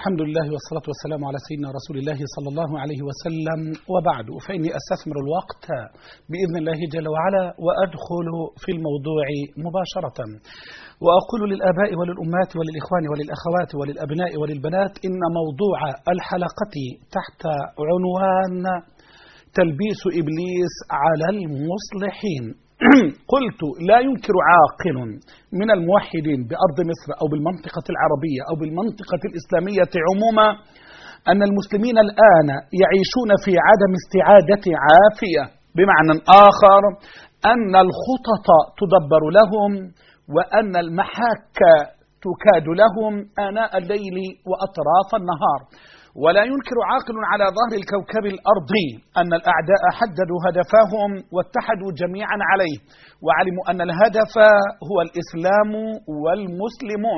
الحمد لله والصلاة والسلام على سيدنا رسول الله صلى الله عليه وسلم وبعد فإني أستثمر الوقت بإذن الله جل وعلا وأدخل في الموضوع مباشرة وأقول للآباء وللأمات وللإخوان وللأخوات وللأبناء وللبنات إن موضوع الحلقة تحت عنوان تلبيس إبليس على المصلحين قلت لا ينكر عاقل من الموحدين بأرض مصر أو بالمنطقة العربية أو بالمنطقة الإسلامية عموما أن المسلمين الآن يعيشون في عدم استعادة عافية بمعنى آخر أن الخطط تدبر لهم وأن المحاك تكاد لهم آناء الليل وأطراف النهار ولا ينكر عاقل على ظهر الكوكب الأرضي أن الأعداء حددوا هدفهم واتحدوا جميعا عليه وعلموا أن الهدف هو الإسلام والمسلمون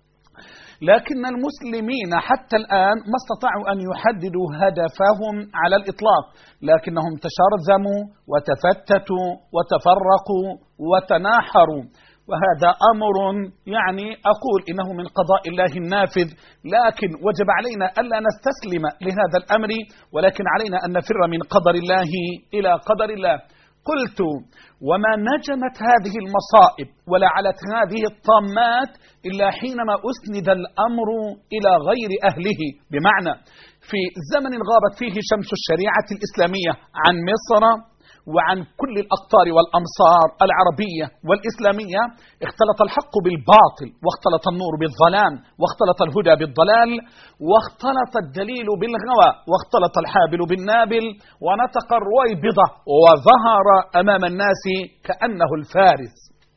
لكن المسلمين حتى الآن ما استطاعوا أن يحددوا هدفهم على الإطلاق لكنهم تشرذموا وتفتتوا وتفرقوا وتناحروا وهذا أمر يعني أقول إنه من قضاء الله النافذ لكن وجب علينا ألا نستسلم لهذا الأمر ولكن علينا أن نفر من قدر الله إلى قدر الله قلت وما نجمت هذه المصائب ولا علت هذه الطامات إلا حينما أسند الأمر إلى غير أهله بمعنى في زمن غابت فيه شمس الشريعة الإسلامية عن مصر وعن كل الأقطار والأمصار العربية والإسلامية اختلط الحق بالباطل واختلط النور بالظلام واختلط الهدى بالضلال واختلط الدليل بالغوى واختلط الحابل بالنابل ونطق الرويبضة وظهر أمام الناس كأنه الفارس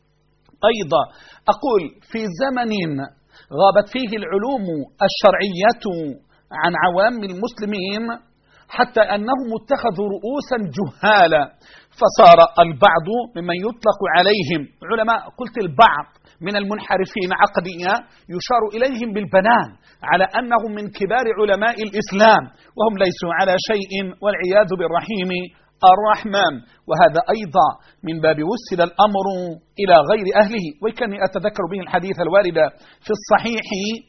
أيضا أقول في زمن غابت فيه العلوم الشرعية عن عوام المسلمين حتى أنهم اتخذوا رؤوسا جهالا فصار البعض ممن يطلق عليهم علماء قلت البعض من المنحرفين عقديا يشار إليهم بالبنان على أنهم من كبار علماء الإسلام وهم ليسوا على شيء والعياذ بالرحيم الرحمن وهذا أيضا من باب وسل الأمر إلى غير أهله وكاني أتذكر به الحديث الوارد في الصحيح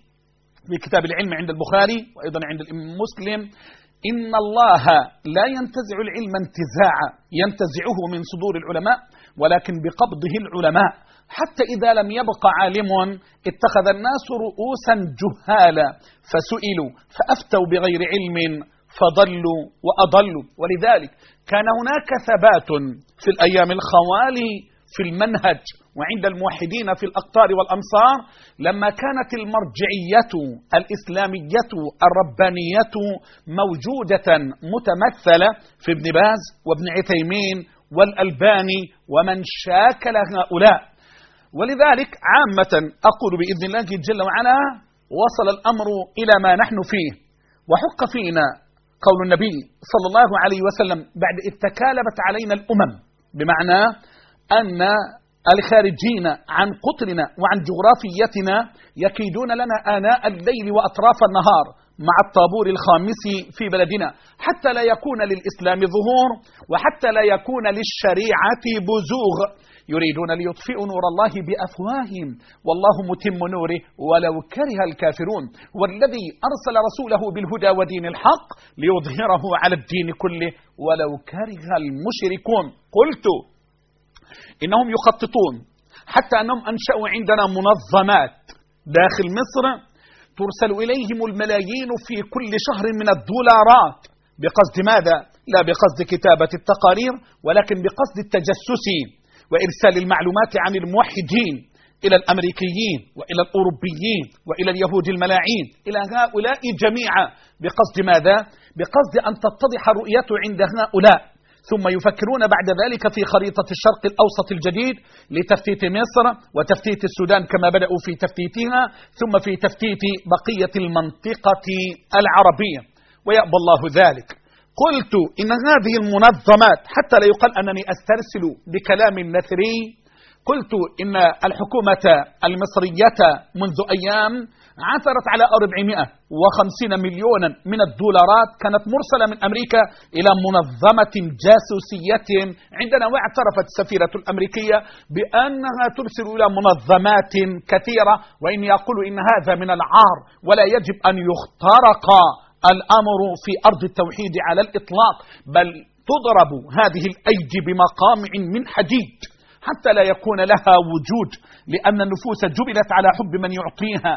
في كتاب العلم عند البخاري وأيضا عند مسلم إن الله لا ينتزع العلم انتزاعا ينتزعه من صدور العلماء ولكن بقبضه العلماء حتى إذا لم يبق عالم اتخذ الناس رؤوسا جهالا فسئلوا فأفتوا بغير علم فضلوا وأضلوا ولذلك كان هناك ثبات في الأيام الخوالي في المنهج وعند الموحدين في الأقطار والأمصار لما كانت المرجعية الإسلامية الربانية موجودة متمثلة في ابن باز وابن عثيمين والألباني ومن شاكل هؤلاء ولذلك عامة أقول بإذن الله جل وعلا وصل الأمر إلى ما نحن فيه وحق فينا قول النبي صلى الله عليه وسلم بعد إذ تكالبت علينا الأمم بمعنى أن الخارجين عن قطرنا وعن جغرافيتنا يكيدون لنا آناء الليل وأطراف النهار مع الطابور الخامس في بلدنا حتى لا يكون للإسلام ظهور وحتى لا يكون للشريعة بزوغ يريدون ليطفئوا نور الله بأفواههم والله متم نوره ولو كره الكافرون والذي أرسل رسوله بالهدى ودين الحق ليظهره على الدين كله ولو كره المشركون قلت إنهم يخططون حتى أنهم أنشأوا عندنا منظمات داخل مصر ترسل إليهم الملايين في كل شهر من الدولارات بقصد ماذا؟ لا بقصد كتابة التقارير ولكن بقصد التجسس وإرسال المعلومات عن الموحدين إلى الأمريكيين وإلى الأوروبيين وإلى اليهود الملاعين إلى هؤلاء جميعا بقصد ماذا؟ بقصد أن تتضح الرؤية عند هؤلاء ثم يفكرون بعد ذلك في خريطة الشرق الأوسط الجديد لتفتيت مصر وتفتيت السودان كما بدأوا في تفتيتها ثم في تفتيت بقية المنطقة العربية ويأبى الله ذلك قلت إن هذه المنظمات حتى لا يقال أنني أسترسل بكلام نثري قلت إن الحكومة المصرية منذ أيام عثرت على 450 مليونا من الدولارات كانت مرسلة من أمريكا إلى منظمة جاسوسية عندنا واعترفت السفيرة الأمريكية بأنها ترسل إلى منظمات كثيرة وإن يقول إن هذا من العار ولا يجب أن يخترق الأمر في أرض التوحيد على الإطلاق بل تضرب هذه الأيدي بمقامع من حديد حتى لا يكون لها وجود لأن النفوس جبلت على حب من يعطيها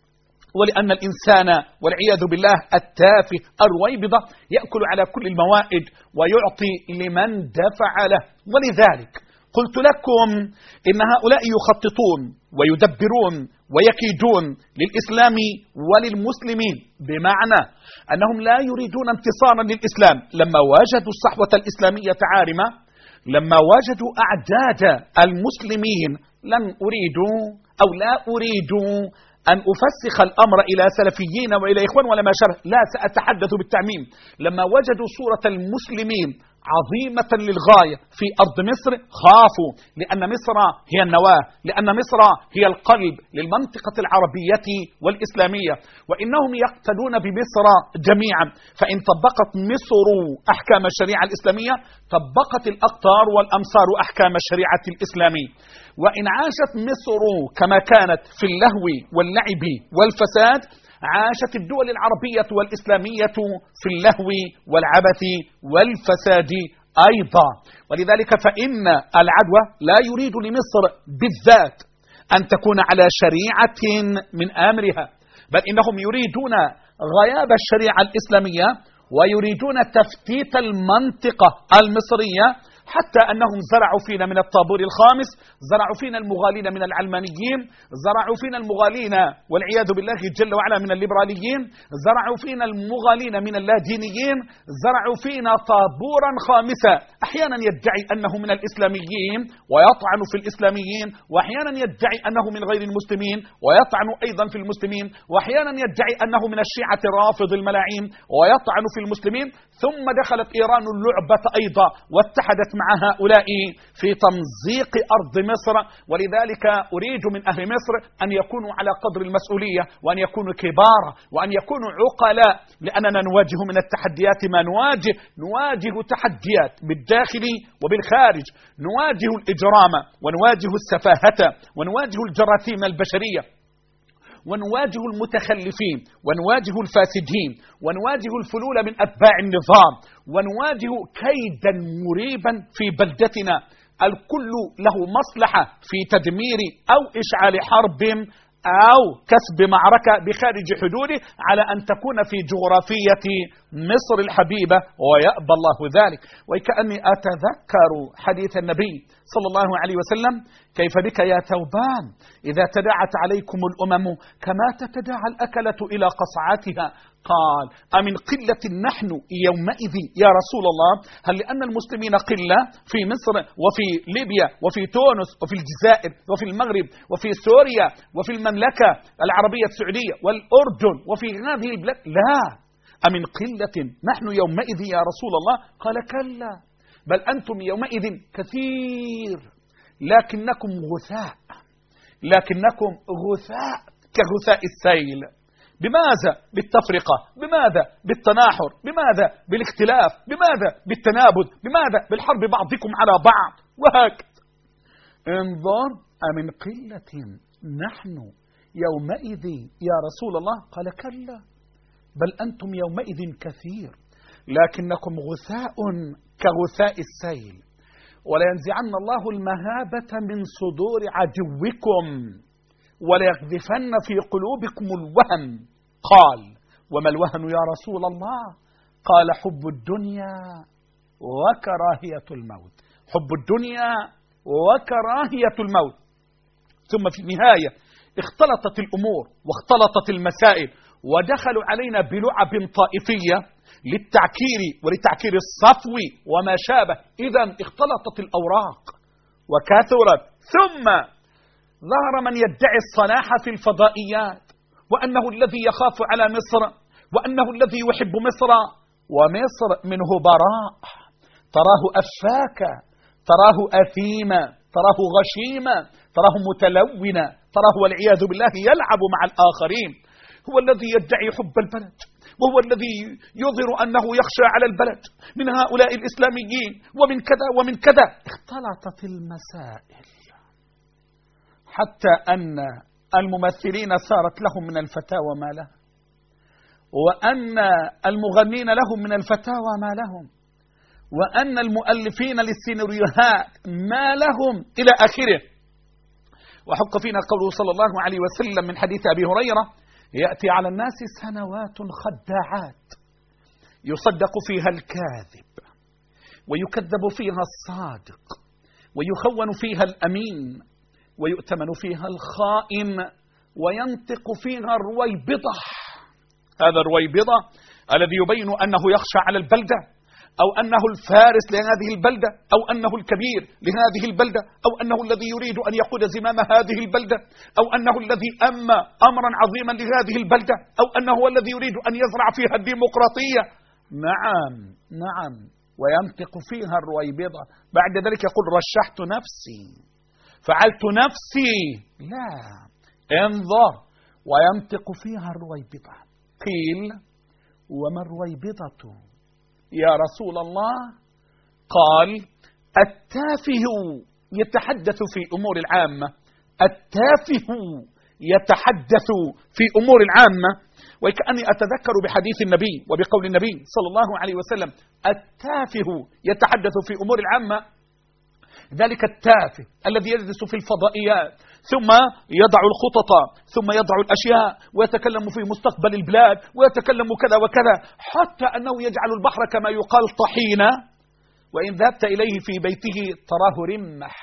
ولأن الإنسان والعياذ بالله التافه الرويبضة يأكل على كل الموائد ويعطي لمن دفع له ولذلك قلت لكم إن هؤلاء يخططون ويدبرون ويكيدون للإسلام وللمسلمين بمعنى أنهم لا يريدون انتصارا للإسلام لما وجدوا الصحوة الإسلامية عارمة لما وجدوا أعداد المسلمين لن أريدوا أو لا أريد أن أفسخ الأمر إلى سلفيين وإلى إخوان ولا ما شابه لا سأتحدث بالتعميم لما وجدوا صورة المسلمين عظيمة للغاية في أرض مصر خافوا لأن مصر هي النواة لأن مصر هي القلب للمنطقة العربية والإسلامية وإنهم يقتدون بمصر جميعا فإن طبقت مصر أحكام الشريعة الإسلامية طبقت الأقطار والأمصار أحكام الشريعة الإسلامية وإن عاشت مصر كما كانت في اللهو واللعب والفساد عاشت الدول العربية والإسلامية في اللهو والعبث والفساد أيضا ولذلك فإن العدوى لا يريد لمصر بالذات أن تكون على شريعة من أمرها بل إنهم يريدون غياب الشريعة الإسلامية ويريدون تفتيت المنطقة المصرية حتى أنهم زرعوا فينا من الطابور الخامس زرعوا فينا المغالين من العلمانيين زرعوا فينا المغالين والعياذ بالله جل وعلا من الليبراليين زرعوا فينا المغالين من اللادينيين زرعوا فينا طابورا خامسا أحيانا يدعي أنه من الإسلاميين ويطعن في الإسلاميين وأحيانا يدعي أنه من غير المسلمين ويطعن أيضا في المسلمين وأحيانا يدعي أنه من الشيعة الرافض الملاعين ويطعن في المسلمين ثم دخلت إيران اللعبة أيضا واتحدت مع هؤلاء في تمزيق أرض مصر ولذلك أريد من أهل مصر أن يكونوا على قدر المسؤولية وأن يكونوا كبار وأن يكونوا عقلاء لأننا نواجه من التحديات ما نواجه نواجه تحديات بالداخل وبالخارج نواجه الإجرام ونواجه السفاهة ونواجه الجراثيم البشرية ونواجه المتخلفين ونواجه الفاسدين ونواجه الفلول من أتباع النظام ونواجه كيدا مريبا في بلدتنا الكل له مصلحة في تدمير أو إشعال حرب أو كسب معركة بخارج حدوده على أن تكون في جغرافية مصر الحبيبة ويأبى الله ذلك وكأني أتذكر حديث النبي صلى الله عليه وسلم كيف بك يا ثوبان إذا تداعت عليكم الأمم كما تتداعى الأكلة إلى قصعتها قال أمن قلة نحن يومئذ يا رسول الله هل لأن المسلمين قلة في مصر وفي ليبيا وفي تونس وفي الجزائر وفي المغرب وفي سوريا وفي المملكة العربية السعودية والأردن وفي هذه البلاد لا أمن قلة نحن يومئذ يا رسول الله قال كلا بل أنتم يومئذ كثير لكنكم غثاء لكنكم غثاء كغثاء السيل بماذا بالتفرقة بماذا بالتناحر بماذا بالاختلاف بماذا بالتنابذ بماذا بالحرب بعضكم على بعض وهكذا انظر أمن قلة نحن يومئذ يا رسول الله قال كلا بل أنتم يومئذ كثير لكنكم غثاء كغثاء السيل ولينزعن الله المهابة من صدور عدوكم وليقذفن في قلوبكم الوهن قال وما الوهن يا رسول الله قال حب الدنيا وكراهية الموت حب الدنيا وكراهية الموت ثم في النهاية اختلطت الأمور واختلطت المسائل ودخلوا علينا بلعب طائفية للتعكير ولتعكير الصفو وما شابه إذا اختلطت الأوراق وكثرت ثم ظهر من يدعي الصلاح في الفضائيات وأنه الذي يخاف على مصر وأنه الذي يحب مصر ومصر منه براء تراه أفاكا تراه أثيما تراه غشيما تراه متلونا تراه والعياذ بالله يلعب مع الآخرين هو الذي يدعي حب البلد وهو الذي يظهر أنه يخشى على البلد من هؤلاء الإسلاميين ومن كذا ومن كذا اختلطت المسائل حتى أن الممثلين صارت لهم من الفتاوى ما لهم وأن المغنين لهم من الفتاوى ما لهم وأن المؤلفين للسيناريوهات ما لهم إلى آخره وحق فينا قوله صلى الله عليه وسلم من حديث أبي هريرة يأتي على الناس سنوات خداعات يصدق فيها الكاذب ويكذب فيها الصادق ويخون فيها الأمين ويؤتمن فيها الخائن وينطق فيها الرويبضة هذا الرويبضة الذي يبين أنه يخشى على البلدة أو أنه الفارس لهذه البلدة أو أنه الكبير لهذه البلدة أو أنه الذي يريد أن يقود زمام هذه البلدة أو أنه الذي أما أمرا عظيما لهذه البلدة أو أنه هو الذي يريد أن يزرع فيها الديمقراطية نعم نعم وينطق فيها الرويبضة بعد ذلك يقول رشحت نفسي فعلت نفسي لا انظر وينطق فيها الرويبضة قيل وما الرويبضة يا رسول الله قال التافه يتحدث في أمور العامة التافه يتحدث في أمور العامة وكأني أتذكر بحديث النبي وبقول النبي صلى الله عليه وسلم التافه يتحدث في أمور العامة ذلك التافه الذي يجلس في الفضائيات ثم يضع الخطط ثم يضع الأشياء ويتكلم في مستقبل البلاد ويتكلم كذا وكذا حتى أنه يجعل البحر كما يقال طحينة وإن ذهبت إليه في بيته تراه رمح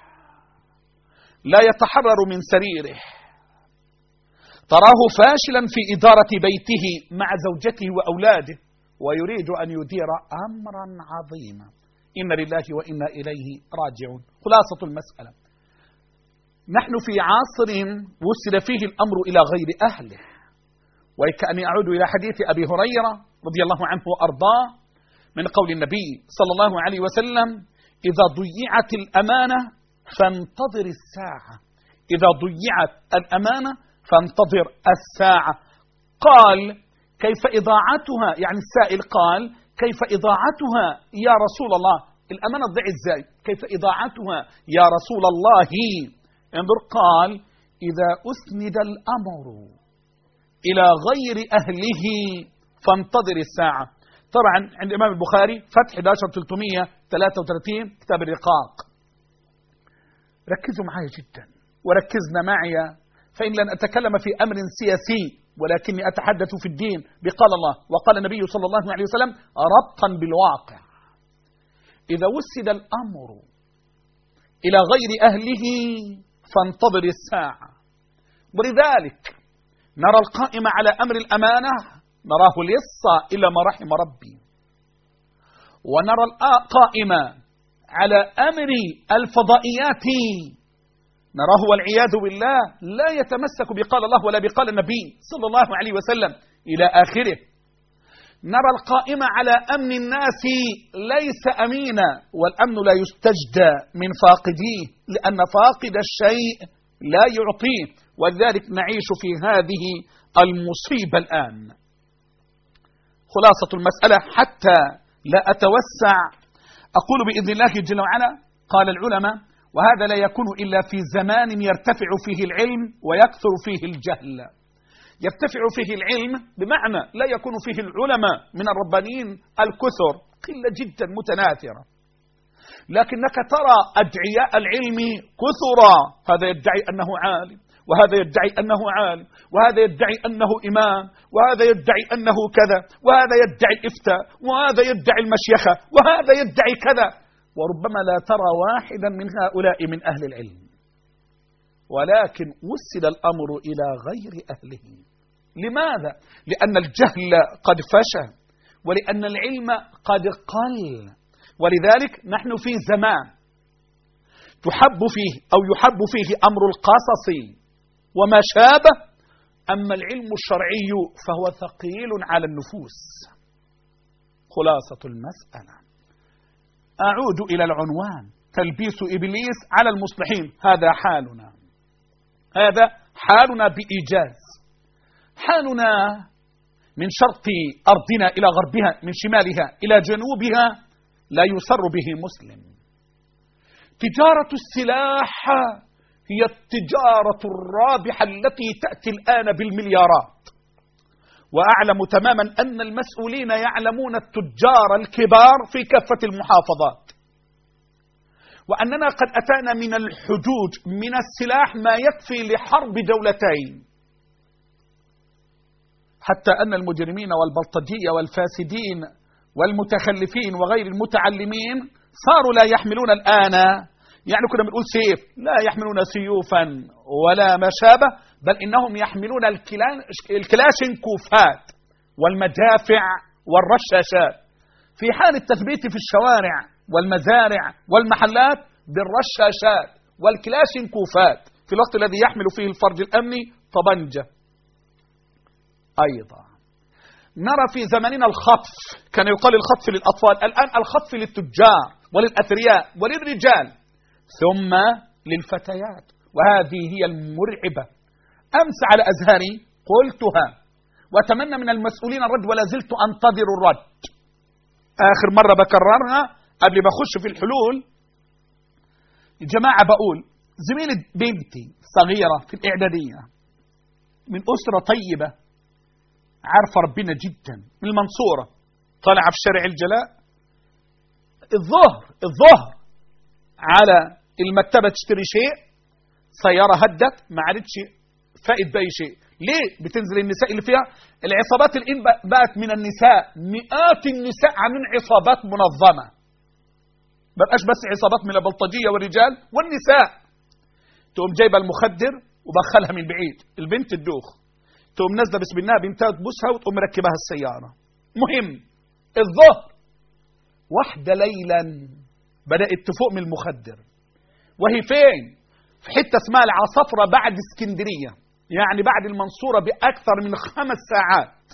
لا يتحرر من سريره تراه فاشلا في إدارة بيته مع زوجته وأولاده ويريد أن يدير أمرا عظيما إن لله وإنا إليه راجعون خلاصة المسألة نحن في عصر وصل فيه الأمر إلى غير أهله وكأني أعود إلى حديث أبي هريرة رضي الله عنه وأرضاه من قول النبي صلى الله عليه وسلم إذا ضيعت الأمانة فانتظر الساعة إذا ضيعت الأمانة فانتظر الساعة قال كيف إضاعتها يعني السائل قال كيف إضاعتها يا رسول الله الأمانة تضيع إزاي كيف إضاعتها يا رسول الله انظر قال إذا أسند الأمر إلى غير أهله فانتظر الساعة طبعا عند الإمام البخاري فتح 11 333 كتاب الرقاق ركزوا معي جدا وركزنا معي فإن لن أتكلم في أمر سياسي ولكني أتحدث في الدين بقال الله وقال النبي صلى الله عليه وسلم ربطا بالواقع إذا وسد الأمر إلى غير أهله فانتظر الساعة ولذلك نرى القائم على أمر الأمانة نراه لصا إلا ما رحم ربي ونرى القائم على أمر الفضائيات نراه والعياذ بالله لا يتمسك بقال الله ولا بقال النبي صلى الله عليه وسلم إلى آخره نرى القائم على أمن الناس ليس أمينا والأمن لا يستجدى من فاقديه لأن فاقد الشيء لا يعطيه ولذلك نعيش في هذه المصيبة الآن خلاصة المسألة حتى لا أتوسع أقول بإذن الله جل وعلا قال العلماء وهذا لا يكون إلا في زمان يرتفع فيه العلم ويكثر فيه الجهل يرتفع فيه العلم بمعنى لا يكون فيه العلماء من الربانيين الكثر قلة جدا متناثرة لكنك ترى أدعياء العلم كثرا هذا يدعي أنه عالم وهذا يدعي أنه عالم وهذا يدعي أنه إمام وهذا يدعي أنه كذا وهذا يدعي الإفتاء وهذا يدعي المشيخة وهذا يدعي كذا وربما لا ترى واحدا من هؤلاء من أهل العلم ولكن وسل الأمر إلى غير أهله لماذا؟ لأن الجهل قد فشى ولأن العلم قد قل ولذلك نحن في زمان تحب فيه أو يحب فيه أمر القصص وما شابه أما العلم الشرعي فهو ثقيل على النفوس خلاصة المسألة أعود إلى العنوان تلبيس إبليس على المصلحين هذا حالنا هذا حالنا بإيجاز حالنا من شرق أرضنا إلى غربها من شمالها إلى جنوبها لا يسر به مسلم تجارة السلاح هي التجارة الرابحة التي تأتي الآن بالمليارات وأعلم تماما أن المسؤولين يعلمون التجار الكبار في كافة المحافظات وأننا قد أتانا من الحجوج من السلاح ما يكفي لحرب دولتين حتى أن المجرمين والبلطجية والفاسدين والمتخلفين وغير المتعلمين صاروا لا يحملون الآن يعني كنا بنقول سيف لا يحملون سيوفا ولا ما شابه بل إنهم يحملون الكلاشنكوفات والمدافع والرشاشات في حال التثبيت في الشوارع والمزارع والمحلات بالرشاشات والكلاشنكوفات في الوقت الذي يحمل فيه الفرج الأمني طبنجة أيضا نرى في زمننا الخطف كان يقال الخطف للأطفال الآن الخطف للتجار وللأثرياء وللرجال ثم للفتيات وهذه هي المرعبة أمس على أزهري قلتها وأتمنى من المسؤولين الرد ولا زلت أنتظر الرد آخر مرة بكررها قبل ما أخش في الحلول جماعة بقول زميلة بنتي صغيرة في الإعدادية من أسرة طيبة عارفة ربنا جدا من المنصورة طالعة في شارع الجلاء الظهر الظهر على المكتبة تشتري شيء سيارة هدت ما عادتش فائد بأي شيء ليه بتنزل النساء اللي فيها العصابات الإن بقت من النساء مئات النساء عاملين عصابات منظمة ما بقاش بس عصابات من البلطجية والرجال والنساء تقوم جايبه المخدر وبخلها من بعيد البنت تدوخ تقوم نازله بس منها بنتها تبوسها وتقوم مركبها السياره مهم الظهر واحده ليلا بدات تفوق من المخدر وهي فين في حته اسمها العصفره بعد اسكندريه يعني بعد المنصوره باكثر من خمس ساعات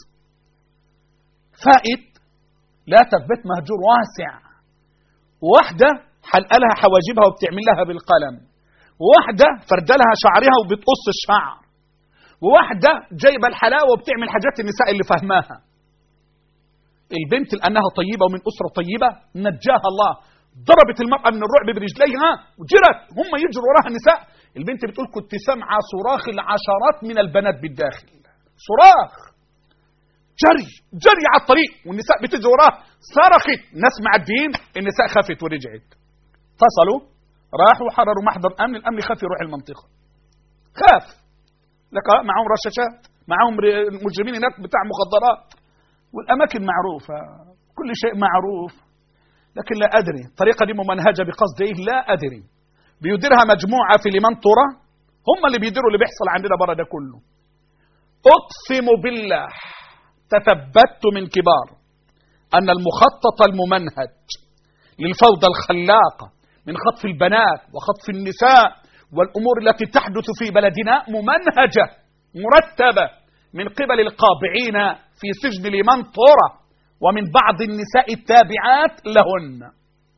فائت لا تثبت مهجور واسع واحده حلق لها حواجبها وبتعمل لها بالقلم واحده فرد لها شعرها وبتقص الشعر وواحدة جايبة الحلاوة وبتعمل حاجات النساء اللي فهماها البنت لأنها طيبة ومن أسرة طيبة نجاها الله ضربت المرأة من الرعب برجليها وجرت هم يجروا وراها النساء البنت بتقول كنت سامعة صراخ العشرات من البنات بالداخل صراخ جري جري على الطريق والنساء بتجري وراها صرخت ناس معديين النساء خافت ورجعت اتصلوا راحوا حرروا محضر امن الامن خاف يروح المنطقه خاف لك معهم رشاشات معهم مجرمين هناك بتاع مخدرات والاماكن معروفه كل شيء معروف لكن لا ادري الطريقه دي ممنهجه بقصد ايه لا ادري بيديرها مجموعه في لمنطوره هم اللي بيديروا اللي بيحصل عندنا بره ده كله اقسم بالله تثبت من كبار ان المخطط الممنهج للفوضى الخلاقه من خطف البنات وخطف النساء والامور التي تحدث في بلدنا ممنهجه مرتبه من قبل القابعين في سجن لمنطوره ومن بعض النساء التابعات لهن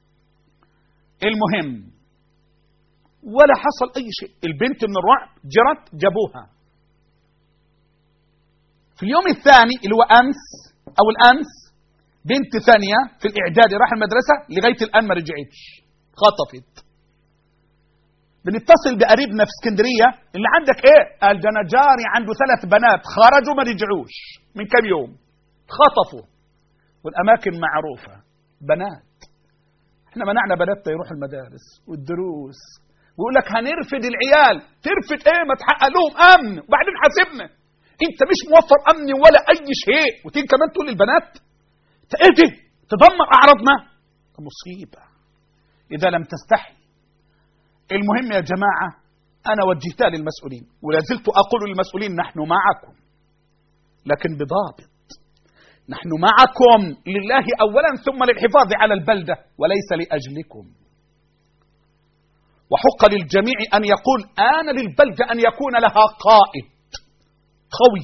المهم ولا حصل اي شيء البنت من الرعب جرت جابوها في اليوم الثاني اللي هو امس او الامس بنت ثانيه في الاعدادي راح المدرسه لغايه الان ما رجعتش خطفت بنتصل بقريبنا في اسكندريه اللي عندك ايه؟ قال ده انا جاري عنده ثلاث بنات خرجوا ما رجعوش من كم يوم خطفوا والاماكن معروفه بنات احنا منعنا بناتنا يروحوا المدارس والدروس ويقول لك هنرفد العيال ترفد ايه ما تحقق لهم امن وبعدين حاسبنا انت مش موفر امن ولا اي شيء وتيجي كمان تقول للبنات ايه دي تدمر اعراضنا مصيبه اذا لم تستحي المهم يا جماعة أنا وجهتها للمسؤولين ولا زلت أقول للمسؤولين نحن معكم لكن بضابط نحن معكم لله أولا ثم للحفاظ على البلدة وليس لأجلكم وحق للجميع أن يقول آن للبلدة أن يكون لها قائد قوي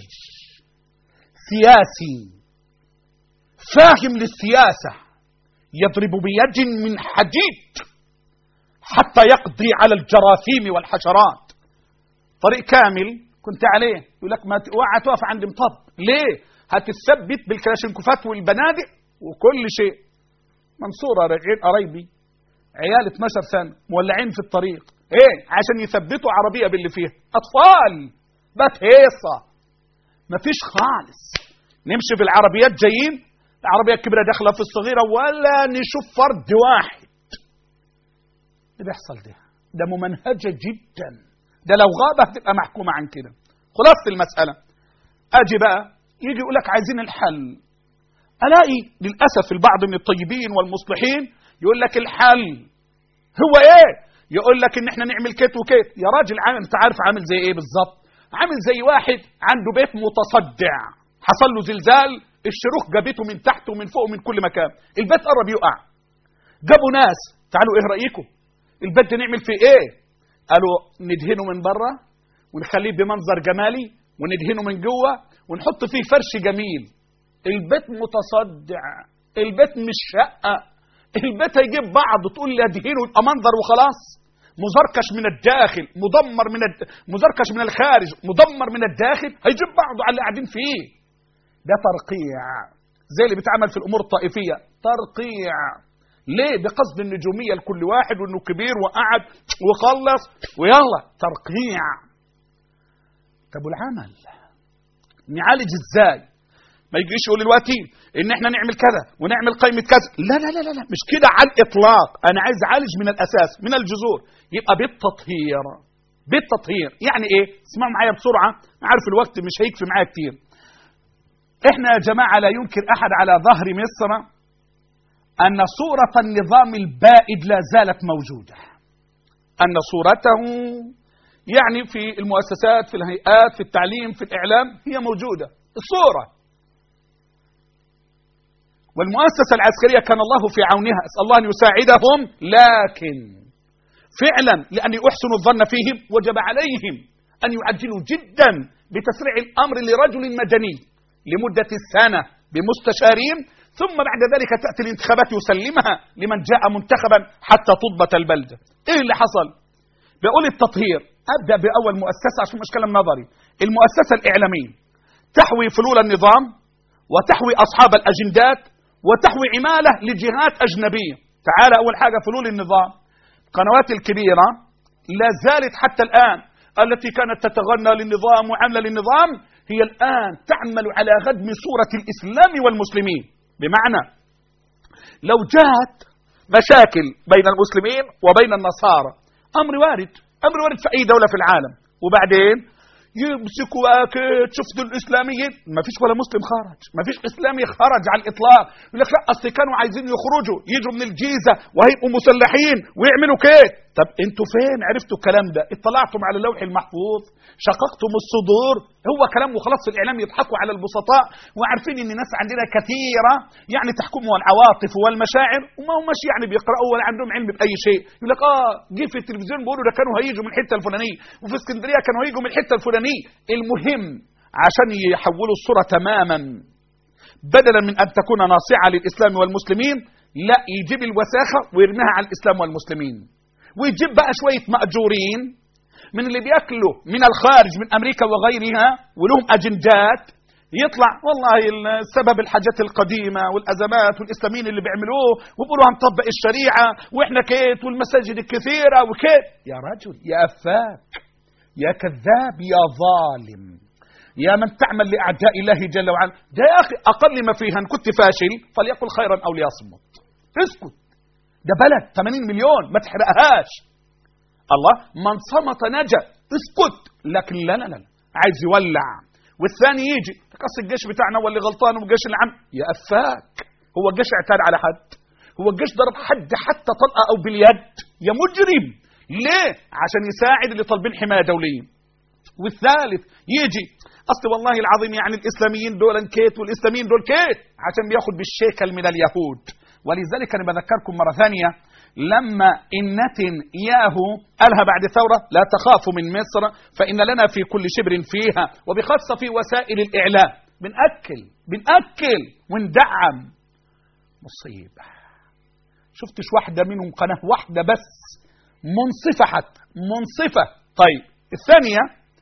سياسي فاهم للسياسة يضرب بيد من حديد حتى يقضي على الجراثيم والحشرات طريق كامل كنت عليه يقول لك ما اوعى تقف عند مطب ليه هتثبت بالكلاشنكوفات والبنادق وكل شيء منصوره راجعين قرايبي عيال 12 سنه مولعين في الطريق ايه عشان يثبتوا عربيه باللي فيها اطفال بتهيصه مفيش خالص نمشي في العربيات جايين العربيه الكبيره داخله في الصغيره ولا نشوف فرد واحد اللي بيحصل ده ده ممنهجه جدا ده لو غابه هتبقى محكومه عن كده خلاصه المساله اجي بقى يجي يقول لك عايزين الحل الاقي للاسف البعض من الطيبين والمصلحين يقول لك الحل هو ايه يقول لك ان احنا نعمل كيت وكيت يا راجل عامل انت عارف عامل زي ايه بالظبط عامل زي واحد عنده بيت متصدع حصل له زلزال الشروخ جابته من تحت ومن فوق ومن كل مكان البيت قرب يقع جابوا ناس تعالوا ايه رايكم البيت ده نعمل فيه ايه قالوا ندهنه من بره ونخليه بمنظر جمالي وندهنه من جوه ونحط فيه فرش جميل البيت متصدع البيت مش شقه البيت هيجيب بعض تقول لي ادهنه يبقى منظر وخلاص مزركش من الداخل مدمر من الد... مزركش من الخارج مدمر من الداخل هيجيب بعضه على اللي قاعدين فيه ده ترقيع زي اللي بيتعمل في الامور الطائفيه ترقيع ليه بقصد النجوميه لكل واحد وانه كبير وقعد وخلص ويلا ترقيع طب والعمل نعالج ازاي ما يجيش يقول دلوقتي ان احنا نعمل كذا ونعمل قائمه كذا لا لا لا لا, لا. مش كده على الاطلاق انا عايز اعالج من الاساس من الجذور يبقى بالتطهير بالتطهير يعني ايه اسمعوا معايا بسرعه عارف الوقت مش هيكفي معايا كتير احنا يا جماعه لا ينكر احد على ظهر مصر ان صوره النظام البائد لا زالت موجوده ان صورته يعني في المؤسسات في الهيئات في التعليم في الاعلام هي موجوده الصوره والمؤسسة العسكرية كان الله في عونها أسأل الله أن يساعدهم لكن فعلا لأن يحسنوا الظن فيهم وجب عليهم أن يعجلوا جدا بتسريع الأمر لرجل مدني لمدة السنة بمستشارين ثم بعد ذلك تأتي الانتخابات يسلمها لمن جاء منتخبا حتى تضبط البلدة إيه اللي حصل بقول التطهير أبدأ بأول مؤسسة عشان مش كلام نظري المؤسسة الإعلامية تحوي فلول النظام وتحوي أصحاب الأجندات وتحوي عمالة لجهات أجنبية تعال أول حاجة فلول النظام القنوات الكبيرة لا زالت حتى الآن التي كانت تتغنى للنظام وعمل للنظام هي الآن تعمل على غدم صورة الإسلام والمسلمين بمعنى لو جاءت مشاكل بين المسلمين وبين النصارى أمر وارد أمر وارد في أي دولة في العالم وبعدين يمسكوا اكيد شفتوا الاسلاميين ما فيش ولا مسلم خرج ما فيش اسلامي خرج على الاطلاق يقول لك لا اصل كانوا عايزين يخرجوا يجوا من الجيزه وهيبقوا مسلحين ويعملوا كده طب انتوا فين عرفتوا الكلام ده اطلعتم على اللوح المحفوظ شققتم الصدور هو كلام وخلاص في الاعلام يضحكوا على البسطاء وعارفين ان الناس عندنا كثيره يعني تحكمهم العواطف والمشاعر وما هماش يعني بيقراوا ولا عندهم علم باي شيء يقول لك اه جه في التلفزيون بيقولوا ده كانوا هيجوا من الحته الفلانيه وفي اسكندريه كانوا هيجوا من الحته الفلانيه المهم عشان يحولوا الصوره تماما بدلا من ان تكون ناصعه للاسلام والمسلمين لا يجيب الوساخه ويرميها على الاسلام والمسلمين ويجيب بقى شويه ماجورين من اللي بياكلوا من الخارج من امريكا وغيرها ولهم اجندات يطلع والله السبب الحاجات القديمه والازمات والاسلاميين اللي بيعملوه وبيقولوا هنطبق الشريعه واحنا كيت والمساجد الكثيره وكيت يا رجل يا افاك يا كذاب يا ظالم يا من تعمل لاعداء الله جل وعلا ده يا اخي اقل ما فيها ان كنت فاشل فليقل خيرا او ليصمت اسكت ده بلد 80 مليون ما تحرقهاش الله من صمت نجا اسكت لكن لا لا لا عايز يولع والثاني يجي تقص الجيش بتاعنا هو اللي غلطان والجيش اللي عم يا افاك هو الجيش اعتاد على حد هو الجيش ضرب حد حتى طلقه او باليد يا مجرم ليه عشان يساعد اللي طالبين حمايه دوليه والثالث يجي اصل والله العظيم يعني الاسلاميين دول كيت والاسلاميين دول كيت عشان بياخد بالشيكل من اليهود ولذلك انا بذكركم مره ثانيه لما إنة ياهو قالها بعد ثورة لا تخافوا من مصر فإن لنا في كل شبر فيها وبخاصة في وسائل الإعلام بنأكل بنأكل وندعم مصيبة شفتش واحدة منهم قناة واحدة بس منصفة حتى منصفة طيب الثانية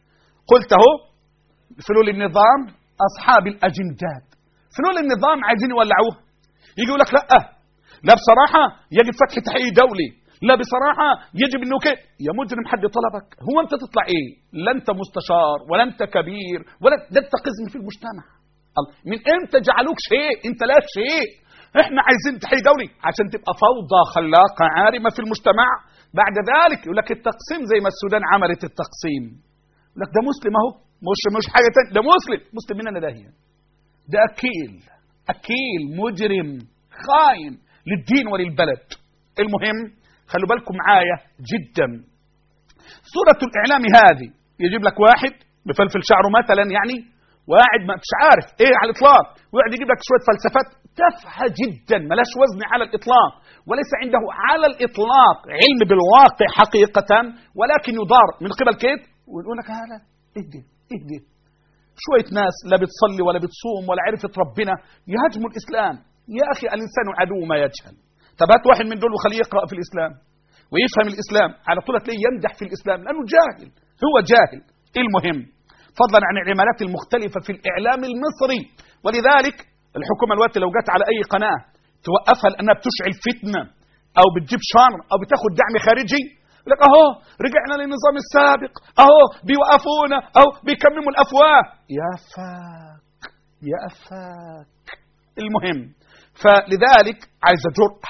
قلت اهو فلول النظام اصحاب الاجندات فلول النظام عايزين يولعوها يجي يقول لك لا لا بصراحه يجب فتح تحقيق دولي لا بصراحة يجب انه كده يا مجرم حد طلبك هو انت تطلع ايه لا انت مستشار ولا انت كبير ولا ده انت قزم في المجتمع من امتى جعلوك شيء انت لا شيء احنا عايزين تحقيق دولي عشان تبقى فوضى خلاقة عارمة في المجتمع بعد ذلك يقول لك التقسيم زي ما السودان عملت التقسيم يقول لك ده مسلم اهو مش مش حاجة تانية ده مسلم مسلم مننا ده هي ده اكيل اكيل مجرم خاين للدين وللبلد المهم خلوا بالكم معايا جدا صورة الإعلام هذه يجيب لك واحد بفلفل شعره مثلا يعني واحد ما مش عارف ايه على الاطلاق ويقعد يجيب لك شويه فلسفات تافهه جدا ملاش وزن على الاطلاق وليس عنده على الاطلاق علم بالواقع حقيقه ولكن يدار من قبل كيف ويقول لك هذا اهدي اهدي شويه ناس لا بتصلي ولا بتصوم ولا عرفت ربنا يهاجموا الاسلام يا اخي الانسان عدو ما يجهل طب هات واحد من دول وخليه يقرا في الاسلام ويفهم الاسلام على طول تلاقيه يمدح في الاسلام لانه جاهل هو جاهل المهم فضلا عن العمالات المختلفه في الاعلام المصري ولذلك الحكومه الوقت لو جت على اي قناه توقفها لانها بتشعل فتنه او بتجيب شر او بتاخد دعم خارجي لك اهو رجعنا للنظام السابق اهو بيوقفونا او بيكمموا الافواه يا فاك يا فاك المهم فلذلك عايز جرأة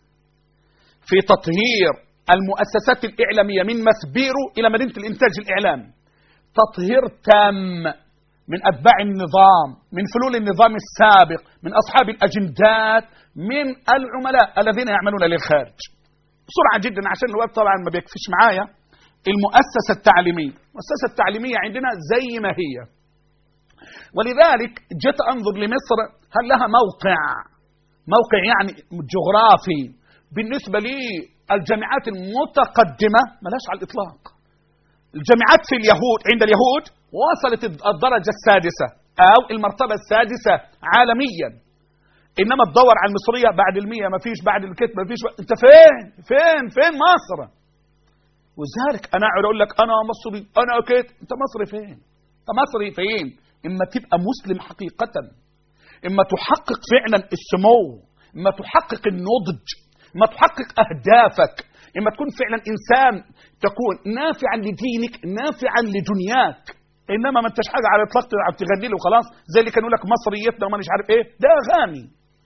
في تطهير المؤسسات الإعلامية من مسبيرو إلى مدينة الإنتاج الإعلامي تطهير تام من أتباع النظام من فلول النظام السابق من أصحاب الأجندات من العملاء الذين يعملون للخارج بسرعة جدا عشان الوقت طبعا ما بيكفيش معايا المؤسسة التعليمية المؤسسة التعليمية عندنا زي ما هي ولذلك جيت أنظر لمصر هل لها موقع موقع يعني جغرافي بالنسبة للجامعات المتقدمة ملاش على الإطلاق الجامعات في اليهود عند اليهود وصلت الدرجة السادسة أو المرتبة السادسة عالميا إنما تدور على المصرية بعد المية ما فيش بعد الكتب ما فيش أنت فين فين فين مصر وذلك أنا أقعد أقول لك أنا مصري أنا كده أنت مصري فين أنت مصري فين إما تبقى مسلم حقيقة إما تحقق فعلا السمو إما تحقق النضج إما تحقق أهدافك إما تكون فعلا إنسان تكون نافعا لدينك نافعا لدنياك إنما ما أنتش حاجة على إطلاق تلعب تغني له وخلاص زي اللي كانوا لك مصريتنا وما مش عارف إيه ده أغاني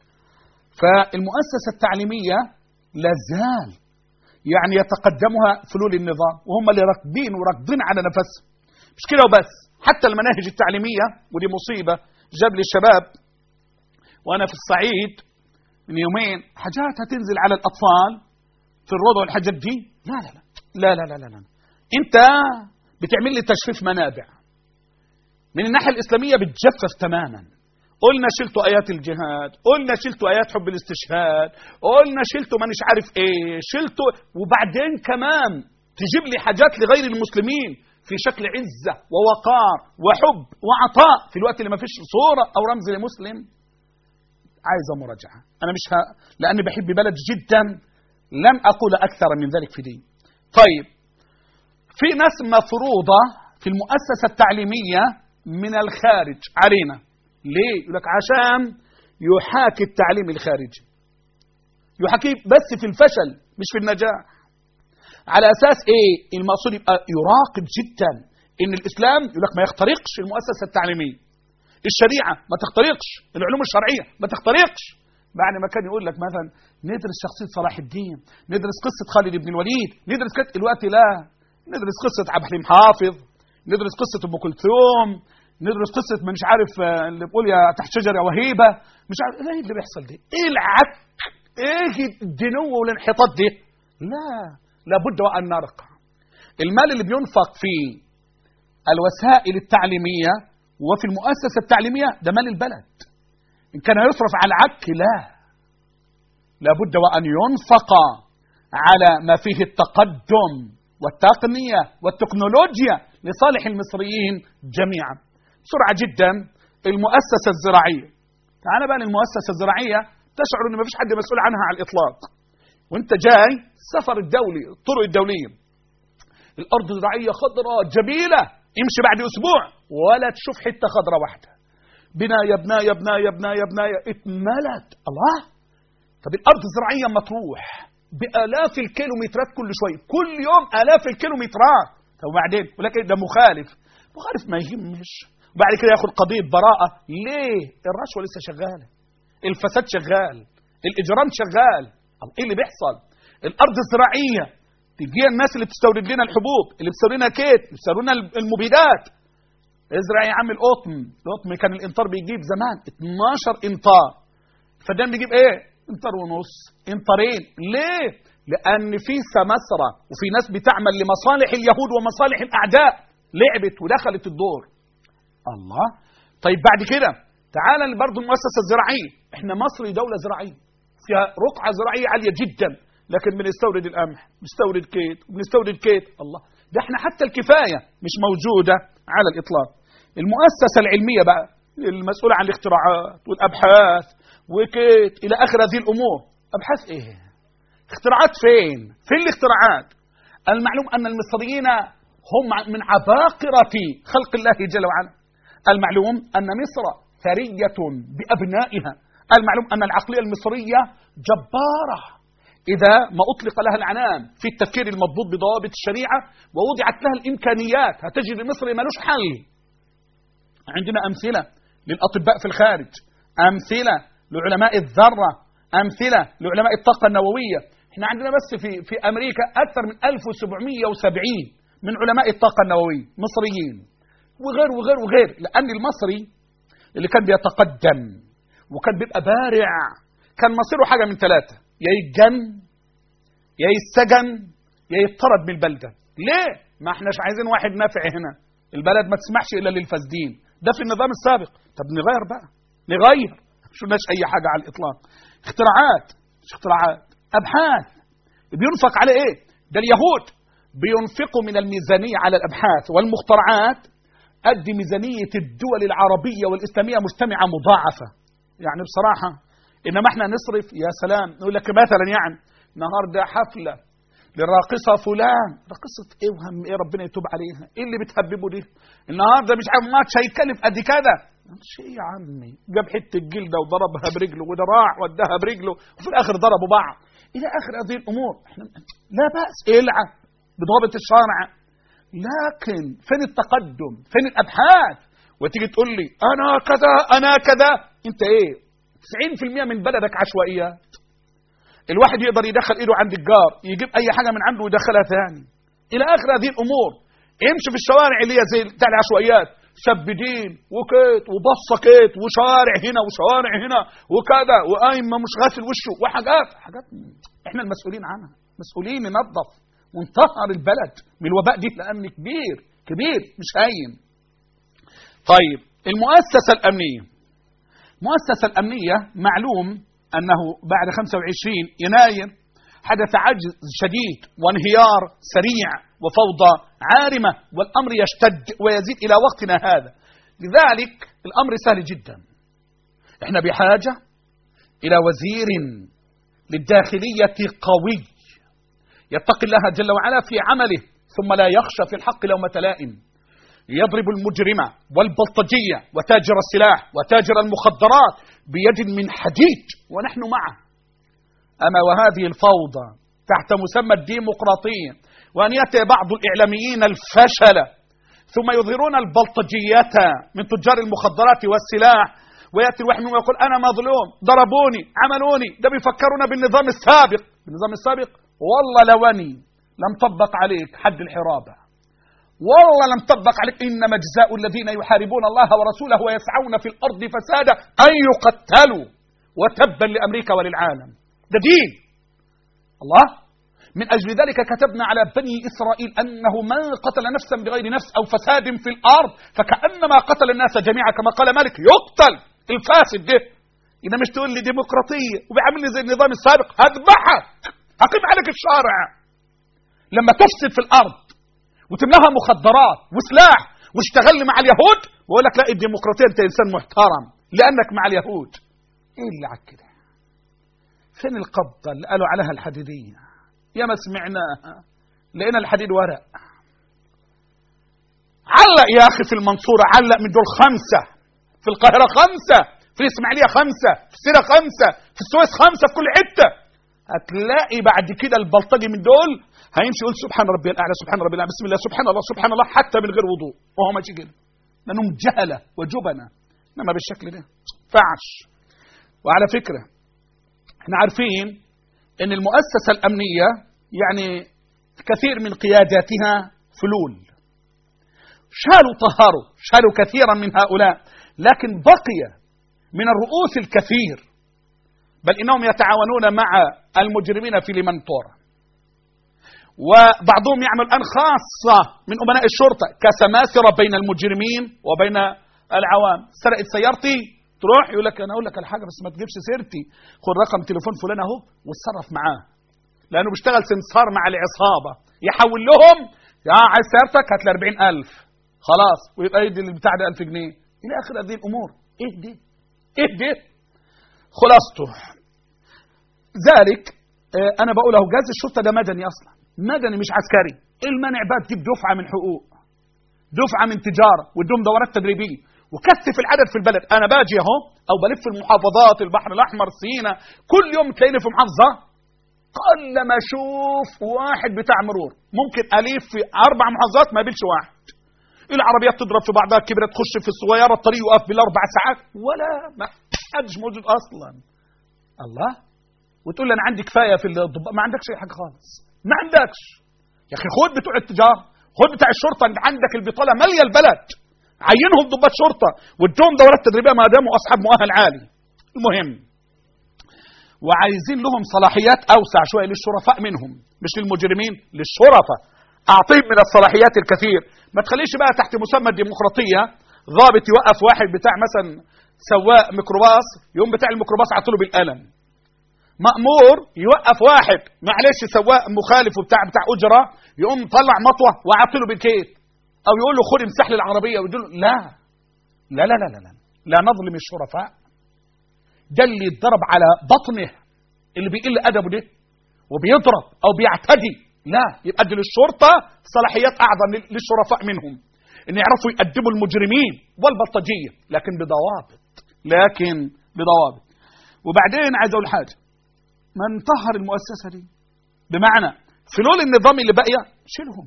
فالمؤسسة التعليمية لازال يعني يتقدمها فلول النظام وهم اللي راكبين وراكبين على نفسهم مش كده وبس حتى المناهج التعليمية ودي مصيبة جاب لي الشباب وانا في الصعيد من يومين حاجات هتنزل على الاطفال في الروضه والحاجات دي لا لا لا لا لا لا, لا. انت بتعمل لي تجفيف منابع من الناحيه الاسلاميه بتجفف تماما قلنا شلتوا ايات الجهاد قلنا شلتوا ايات حب الاستشهاد قلنا شلتوا مانيش عارف ايه شلتوا وبعدين كمان تجيب لي حاجات لغير المسلمين في شكل عزه ووقار وحب وعطاء في الوقت اللي ما فيش صوره او رمز لمسلم عايزة مراجعة أنا مش ها... لأني بحب بلد جدا لم أقول أكثر من ذلك في دين طيب في ناس مفروضة في المؤسسة التعليمية من الخارج علينا ليه؟ يقول لك عشان يحاكي التعليم الخارجي يحاكي بس في الفشل مش في النجاح على أساس إيه؟ المقصود يبقى يراقب جدا إن الإسلام يقول لك ما يخترقش المؤسسة التعليمية الشريعة ما تخترقش العلوم الشرعية ما تخترقش بعد ما كان يقول لك مثلا ندرس شخصية صلاح الدين ندرس قصة خالد بن الوليد ندرس كده الوقت لا ندرس قصة عبد الحليم حافظ ندرس قصة أم كلثوم ندرس قصة مش عارف اللي بيقول يا تحت شجرة وهيبة مش عارف ايه اللي بيحصل دي ايه العك ايه الدنو والانحطاط دي لا لابد وأن نرقى المال اللي بينفق في الوسائل التعليمية وفي المؤسسة التعليمية ده مال البلد إن كان يصرف على العك لا لابد وأن ينفق على ما فيه التقدم والتقنية والتكنولوجيا لصالح المصريين جميعا بسرعة جدا المؤسسة الزراعية تعال بقى للمؤسسة الزراعية تشعر أن ما فيش حد مسؤول عنها على الإطلاق وانت جاي السفر الدولي الطرق الدولية الأرض زراعية خضراء جميلة امشي بعد اسبوع ولا تشوف حته خضراء واحده بنايه بنايه بنايه بنايه بنايه اتملت الله طب الارض الزراعيه ما تروح بالاف الكيلومترات كل شويه كل يوم الاف الكيلومترات طب وبعدين ولكن ده مخالف مخالف ما يهمش وبعد كده ياخد قضيه براءه ليه الرشوه لسه شغاله الفساد شغال الاجرام شغال طب ايه اللي بيحصل الارض الزراعيه تجي الناس اللي بتستورد لنا الحبوب اللي بتستورد لنا كيت بتستورد لنا المبيدات ازرع يا عم القطن القطن كان الامطار بيجيب زمان 12 امطار الفدان بيجيب ايه امطار ونص امطارين ليه لان في سمسره وفي ناس بتعمل لمصالح اليهود ومصالح الاعداء لعبت ودخلت الدور الله طيب بعد كده تعال برضه المؤسسه الزراعيه احنا مصر دوله زراعيه فيها رقعه زراعيه عاليه جدا لكن بنستورد القمح بنستورد كيت وبنستورد كيت الله ده احنا حتى الكفايه مش موجوده على الاطلاق المؤسسه العلميه بقى المسؤوله عن الاختراعات والابحاث وكيت الى اخر هذه الامور ابحاث ايه اختراعات فين فين الاختراعات المعلوم ان المصريين هم من عباقره خلق الله جل وعلا المعلوم ان مصر ثريه بابنائها المعلوم ان العقليه المصريه جباره إذا ما أطلق لها العنان في التفكير المضبوط بضوابط الشريعة ووضعت لها الإمكانيات هتجد مصر ملوش حل عندنا أمثلة للأطباء في الخارج أمثلة لعلماء الذرة أمثلة لعلماء الطاقة النووية احنا عندنا بس في, في أمريكا أكثر من 1770 من علماء الطاقة النووية مصريين وغير وغير وغير لأن المصري اللي كان بيتقدم وكان بيبقى بارع كان مصيره حاجة من ثلاثة يا يتجن يا يتسجن يا يطرد من البلده ليه ما احناش عايزين واحد نافع هنا البلد ما تسمحش الا للفاسدين ده في النظام السابق طب نغير بقى نغير شفناش اي حاجه على الاطلاق اختراعات مش اختراعات ابحاث بينفق على ايه ده اليهود بينفقوا من الميزانيه على الابحاث والمخترعات قد ميزانيه الدول العربيه والاسلاميه مجتمعه مضاعفه يعني بصراحه انما احنا نصرف يا سلام نقول لك مثلا يعني النهارده حفله للراقصه فلان راقصه ايه وهم ايه ربنا يتوب عليها ايه اللي بتهببه دي النهارده مش عارف ماتش هيتكلف قد كده مش ايه يا عمي جاب حته جلده وضربها برجله وده راح وداها برجله وفي الاخر ضربوا بعض الى اخر هذه الامور احنا لا باس العب بضابط الشرع لكن فين التقدم فين الابحاث وتيجي تقول لي انا كذا انا كذا انت ايه 90% من بلدك عشوائيات الواحد يقدر يدخل ايده عند الجار يجيب اي حاجه من عنده ويدخلها ثاني الى اخر هذه الامور امشي في الشوارع اللي هي زي بتاع العشوائيات سبدين وكيت وبصه كيت وشوارع هنا وشوارع هنا وكذا وقايمه مش غاسل وشه وحاجات حاجات احنا المسؤولين عنها مسؤولين ننظف ونطهر البلد من الوباء دي لان كبير كبير مش هين طيب المؤسسه الامنيه المؤسسة الأمنية معلوم أنه بعد 25 يناير حدث عجز شديد وانهيار سريع وفوضى عارمة والأمر يشتد ويزيد إلى وقتنا هذا لذلك الأمر سهل جدا احنا بحاجة إلى وزير للداخلية قوي يتقي الله جل وعلا في عمله ثم لا يخشى في الحق لومة لائم يضرب المجرم والبلطجية وتاجر السلاح وتاجر المخدرات بيد من حديد ونحن معه أما وهذه الفوضى تحت مسمى الديمقراطية وأن يأتي بعض الإعلاميين الفشلة ثم يظهرون البلطجية من تجار المخدرات والسلاح ويأتي الواحد منهم ويقول أنا مظلوم ضربوني عملوني ده بيفكرنا بالنظام السابق بالنظام السابق والله لو أني لم طبق عليك حد الحرابة والله لم طبق عليك إنما جزاء الذين يحاربون الله ورسوله ويسعون في الأرض فسادا أن يقتلوا وتبا لأمريكا وللعالم ده دين الله من أجل ذلك كتبنا على بني إسرائيل أنه من قتل نفسا بغير نفس أو فساد في الأرض فكأنما قتل الناس جميعا كما قال مالك يقتل الفاسد ده إذا مش تقول لي ديمقراطية وبيعمل لي زي النظام السابق هذبحك أقيم عليك الشارع لما تفسد في الأرض وتملاها مخدرات وسلاح واشتغل مع اليهود ويقول لك لا الديمقراطيه انت انسان محترم لانك مع اليهود ايه اللي على كده فين القبضه اللي قالوا عليها الحديديه يا ما سمعناها لقينا الحديد ورق علق يا اخي في المنصوره علق من دول خمسه في القاهره خمسه في الاسماعيليه خمسه في سيره خمسه في السويس خمسه في كل حته هتلاقي بعد كده البلطجي من دول هيمشي يقول سبحان ربي الاعلى سبحان ربي الاعلى بسم الله سبحان الله سبحان الله حتى من غير وضوء وهو ماشي كده لانهم جهله وجبنه انما بالشكل ده فعش وعلى فكره احنا عارفين ان المؤسسه الامنيه يعني كثير من قياداتها فلول شالوا طهروا شالوا كثيرا من هؤلاء لكن بقي من الرؤوس الكثير بل انهم يتعاونون مع المجرمين في لمنطورة وبعضهم يعمل الان خاصه من امناء الشرطه كسماسره بين المجرمين وبين العوام سرقت سيارتي تروح يقول لك انا اقول لك الحاجه بس ما تجيبش سيرتي خد رقم تليفون فلان اهو واتصرف معاه لانه بيشتغل سمسار مع العصابه يحول لهم يا عايز سيارتك هات لي 40000 خلاص ويبقى يدي البتاع ده 1000 جنيه الى اخر هذه الامور ايه دي ايه دي خلاصته ذلك آه، انا بقول اهو جهاز الشرطه ده مدني اصلا مدني مش عسكري المنع بقى تجيب دفعه من حقوق دفعه من تجاره وادهم دورات تدريبيه وكثف العدد في البلد انا باجي اهو او بلف المحافظات البحر الاحمر سينا كل يوم تلاقيني في محافظه قل ما اشوف واحد بتاع مرور ممكن الف في اربع محافظات ما قابلش واحد العربيات تضرب في بعضها كبيره تخش في الصغيره الطريق يقف بالاربع ساعات ولا ما حدش موجود اصلا الله وتقول لي انا عندي كفايه في الضباط ما عندكش اي حاجه خالص ما عندكش يا اخي خد بتوع التجاره خد بتاع الشرطه انت عندك البطاله ماليه البلد عينهم ضباط شرطه وادهم دورات تدريبيه ما داموا اصحاب مؤهل عالي المهم وعايزين لهم صلاحيات اوسع شويه للشرفاء منهم مش للمجرمين للشرفاء اعطيهم من الصلاحيات الكثير ما تخليش بقى تحت مسمى الديمقراطيه ضابط يوقف واحد بتاع مثلا سواق ميكروباص يقوم بتاع الميكروباص عطله بالقلم مأمور يوقف واحد معلش سواق مخالف وبتاع بتاع أجرة يقوم طلع مطوة وعطله بالكيت أو يقول له خد امسح لي العربية ويقول له لا لا لا لا لا لا لا نظلم الشرفاء ده اللي يتضرب على بطنه اللي بيقل أدبه ده وبيضرب أو بيعتدي لا يبقى دي للشرطة صلاحيات أعظم للشرفاء منهم إن يعرفوا يقدموا المجرمين والبلطجية لكن بضوابط لكن بضوابط وبعدين عايز أقول حاجة ما انطهر المؤسسة دي بمعنى فلول النظام اللي باقية شيلهم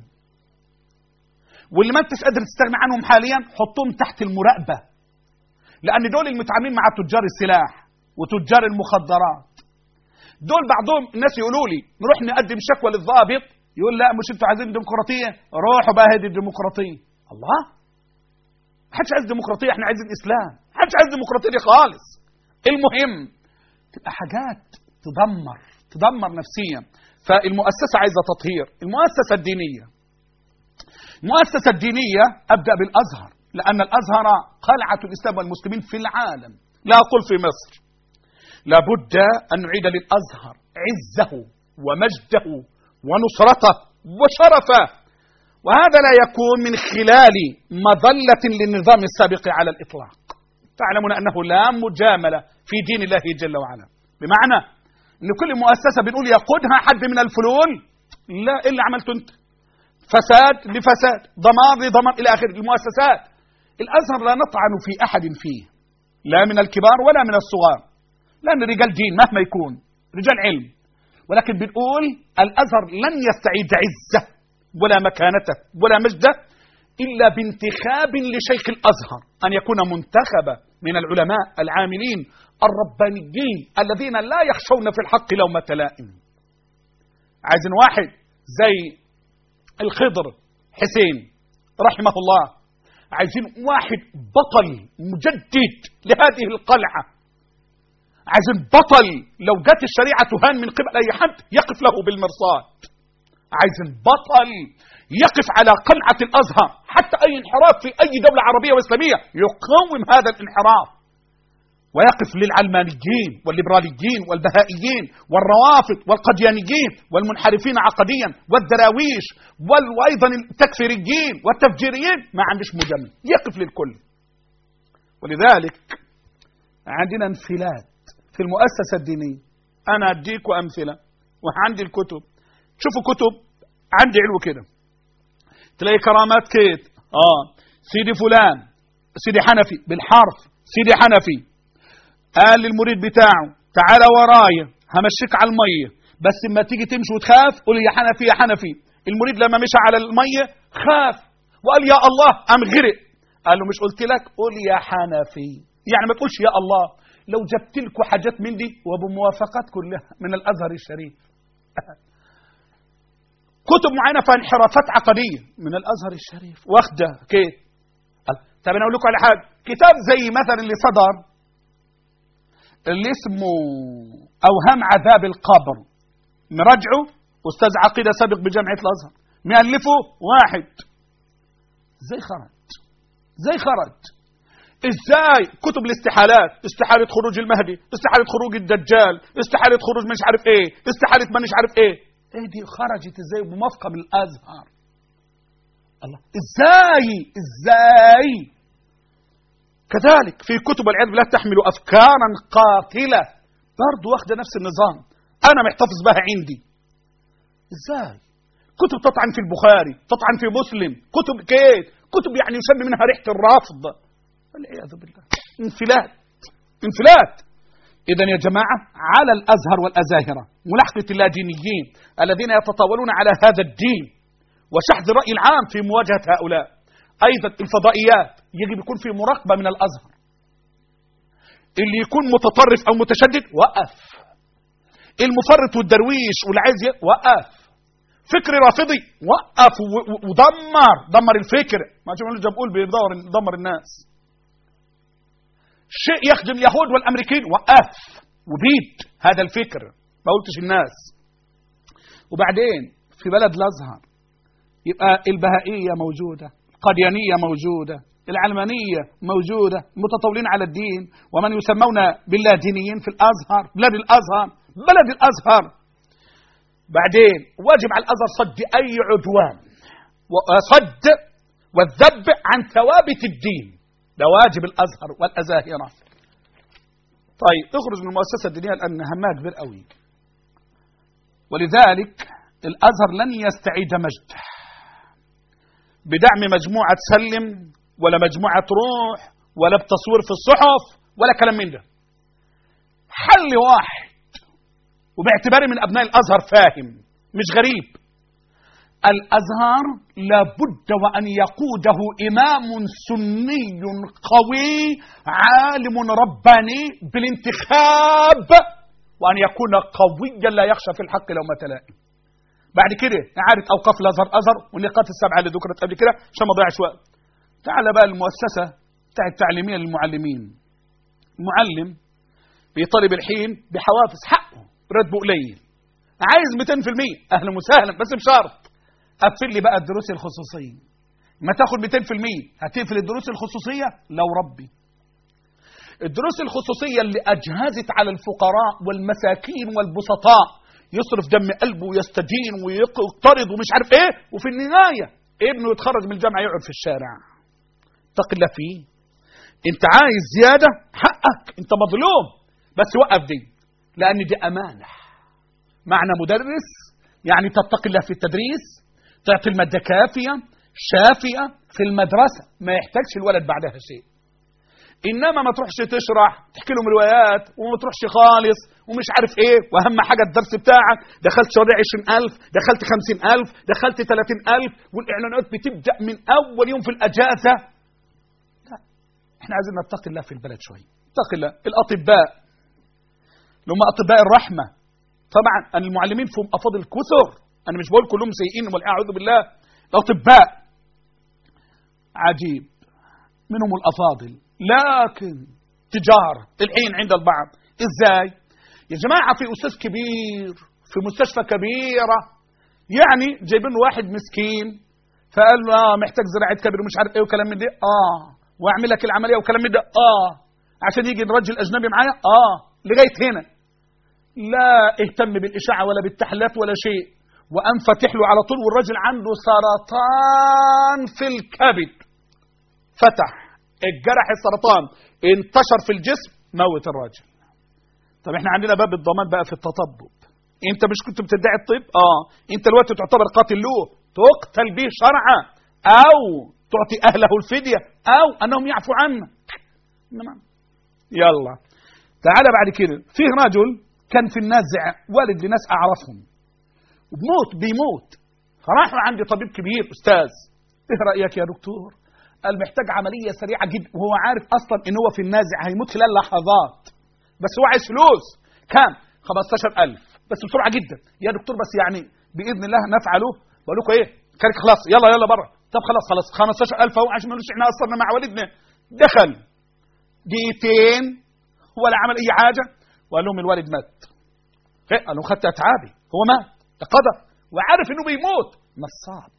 واللي ما انتش قادر تستغنى عنهم حاليا حطهم تحت المراقبة لأن دول المتعاملين مع تجار السلاح وتجار المخدرات دول بعضهم الناس يقولوا لي نروح نقدم شكوى للضابط يقول لا مش انتوا عايزين ديمقراطية روحوا بقى هذه الديمقراطية الله محدش عايز ديمقراطية احنا عايزين اسلام محدش عايز ديمقراطية دي خالص المهم تبقى حاجات تدمر تدمر نفسيا فالمؤسسة عايزة تطهير المؤسسة الدينية المؤسسة الدينية أبدأ بالأزهر لأن الأزهر قلعة الإسلام والمسلمين في العالم لا أقول في مصر لابد أن نعيد للأزهر عزه ومجده ونصرته وشرفه وهذا لا يكون من خلال مظلة للنظام السابق على الإطلاق تعلمون أنه لا مجاملة في دين الله جل وعلا بمعنى ان كل مؤسسه بنقول يقودها حد من الفلول لا ايه اللي عملته انت فساد لفساد ضمان لضمان الى اخره المؤسسات الازهر لا نطعن في احد فيه لا من الكبار ولا من الصغار لان رجال دين مهما يكون رجال علم ولكن بنقول الازهر لن يستعيد عزه ولا مكانته ولا مجده الا بانتخاب لشيخ الازهر ان يكون منتخبا من العلماء العاملين الربانيين الذين لا يخشون في الحق لومة لائم عايزين واحد زي الخضر حسين رحمه الله عايزين واحد بطل مجدد لهذه القلعة عايزين بطل لو جت الشريعة تهان من قبل أي حد يقف له بالمرصاد عايزين بطل يقف على قلعة الأزهر حتى أي انحراف في أي دولة عربية وإسلامية يقاوم هذا الانحراف ويقف للعلمانيين والليبراليين والبهائيين والروافض والقديانيين والمنحرفين عقديا والدراويش وايضا التكفيريين والتفجيريين ما عندش مجمل يقف للكل ولذلك عندنا انفلات في المؤسسة الدينية أنا أديكم أمثلة وعندي الكتب شوفوا كتب عندي علو كده تلاقي كرامات كيت اه سيدي فلان سيدي حنفي بالحرف سيدي حنفي قال للمريد بتاعه تعالى ورايا همشيك على الميه بس اما تيجي تمشي وتخاف قول يا حنفي يا حنفي المريد لما مشى على الميه خاف وقال يا الله قام غرق قال له مش قلت لك قول يا حنفي يعني ما تقولش يا الله لو جبت لكم حاجات من دي وبموافقات كلها من الازهر الشريف كتب معينه فيها انحرافات عقديه من الازهر الشريف واخده كيف طب انا اقول لكم على حاجه كتاب زي مثلا اللي صدر اللي اسمه اوهام عذاب القبر مراجعه استاذ عقيده سابق بجامعه الازهر مؤلفه واحد زي خرج زي خرج ازاي كتب الاستحالات استحالة خروج المهدي استحالة خروج الدجال استحالة خروج مش عارف ايه استحالة ما مش عارف ايه ايه دي خرجت ازاي بموافقة من الازهر الله ازاي ازاي كذلك في كتب العلم لا تحمل افكارا قاتلة برضه واخدة نفس النظام انا محتفظ بها عندي ازاي كتب تطعن في البخاري تطعن في مسلم كتب كيف كتب يعني يسمى منها ريحة الرافض والعياذ بالله انفلات انفلات إذا يا جماعة على الأزهر والأزاهرة ملاحقة اللاجئين الذين يتطاولون على هذا الدين وشحذ الرأي العام في مواجهة هؤلاء أيضا الفضائيات يجب يكون في مراقبة من الأزهر اللي يكون متطرف أو متشدد وقف المفرط والدرويش واللي عايز وقف فكر رافضي وقف ودمر دمر الفكر ما جاب بقول بيدمر الناس شيء يخدم اليهود والامريكين وقف وبيد هذا الفكر ما قلتش الناس وبعدين في بلد الازهر يبقى البهائيه موجوده القديانيه موجوده العلمانيه موجوده المتطاولين على الدين ومن يسمون بالله دينيين في الازهر بلاد الازهر بلد الازهر بعدين واجب على الازهر صد اي عدوان وصد والذب عن ثوابت الدين ده واجب الازهر والازاهره طيب اخرج من المؤسسه الدينيه لان همها كبير قوي ولذلك الازهر لن يستعيد مجده بدعم مجموعه سلم ولا مجموعه روح ولا بتصوير في الصحف ولا كلام من ده حل واحد وباعتباري من ابناء الازهر فاهم مش غريب الازهر لابد وان يقوده امام سني قوي عالم رباني بالانتخاب وان يكون قويا لا يخشى في الحق لومة لائم بعد كده اعاده اوقاف الازهر ازهر والنقاط السبعه اللي ذكرت قبل كده عشان ما اضيعش وقت تعال بقى المؤسسه بتاع التعليميه للمعلمين المعلم بيطالب الحين بحوافز حقه راتبه قليل عايز 200% اهلا وسهلا بس بشرط قفل لي بقى الدروس الخصوصيه ما تاخد 200% هتقفل الدروس الخصوصيه لو ربي الدروس الخصوصيه اللي اجهزت على الفقراء والمساكين والبسطاء يصرف دم قلبه ويستدين ويقترض ومش عارف ايه وفي النهايه ابنه يتخرج من الجامعه يقعد في الشارع اتق الله فيه انت عايز زياده حقك انت مظلوم بس وقف دي لان دي امانه معنى مدرس يعني تتقي الله في التدريس تعطي المادة كافية شافية في المدرسة ما يحتاجش الولد بعدها شيء إنما ما تروحش تشرح تحكي لهم روايات وما تروحش خالص ومش عارف إيه وأهم حاجة الدرس بتاعك دخلت شوارع 20000 دخلت 50000 دخلت 30000 والإعلانات بتبدأ من أول يوم في الأجازة لا إحنا عايزين نتقي الله في البلد شوية نتقي الله الأطباء اللي هم أطباء الرحمة طبعا المعلمين فيهم أفاضل كثر أنا مش بقول كلهم سيئين والأعوذ بالله الأطباء عجيب منهم الأفاضل لكن تجارة الحين عند البعض إزاي يا جماعة في أستاذ كبير في مستشفى كبيرة يعني جايبين واحد مسكين فقال له آه محتاج زراعة كبير ومش عارف إيه وكلام من ده آه وأعمل لك العملية وكلام من ده آه عشان يجي الرجل الأجنبي معايا آه لغاية هنا لا اهتم بالإشاعة ولا بالتحليات ولا شيء وقام فاتح له على طول والراجل عنده سرطان في الكبد فتح الجرح السرطان انتشر في الجسم موت الراجل طب احنا عندنا باب الضمان بقى في التطبب انت مش كنت بتدعي الطب اه انت دلوقتي تعتبر قاتل له تقتل به شرعا او تعطي اهله الفديه او انهم يعفو عنك تمام يلا تعال بعد كده فيه رجل كان في النزع والد لناس اعرفهم بموت بيموت فراحوا عندي طبيب كبير استاذ ايه رايك يا دكتور قال محتاج عمليه سريعه جدا وهو عارف اصلا ان هو في النازع هيموت خلال لحظات بس هو عايز فلوس كام 15000 بس بسرعه جدا يا دكتور بس يعني باذن الله نفعله بقول لكم ايه كان خلاص يلا يلا بره طب خلاص خلاص 15000 اهو عشان ما نقولش احنا قصرنا مع والدنا دخل دقيقتين ولا عمل اي حاجه وقال لهم الوالد مات إيه؟ قال لهم خدت اتعابي هو مات ده قدر وعارف انه بيموت نصاب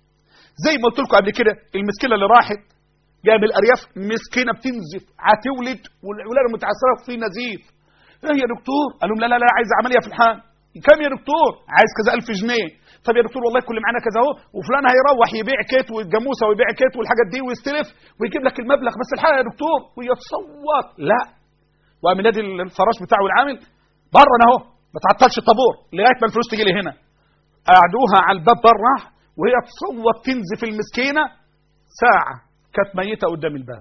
زي ما قلت لكم قبل كده المسكينه اللي راحت جايه من الارياف مسكينه بتنزف هتولد والولاده متعسره في نزيف ايه يا دكتور قال لهم لا لا لا عايز عمليه في الحال كم يا دكتور عايز كذا ألف جنيه طب يا دكتور والله كل معانا كذا اهو وفلان هيروح يبيع كيت والجاموسه ويبيع كيت والحاجات دي ويستلف ويجيب لك المبلغ بس الحقيقه يا دكتور ويتصور لا وقام نادي الفراش بتاعه العامل بره انا اهو ما تعطلش الطابور لغايه ما الفلوس تجي لي هنا قعدوها على الباب بره وهي تصوت تنزف المسكينه ساعه كانت ميته قدام الباب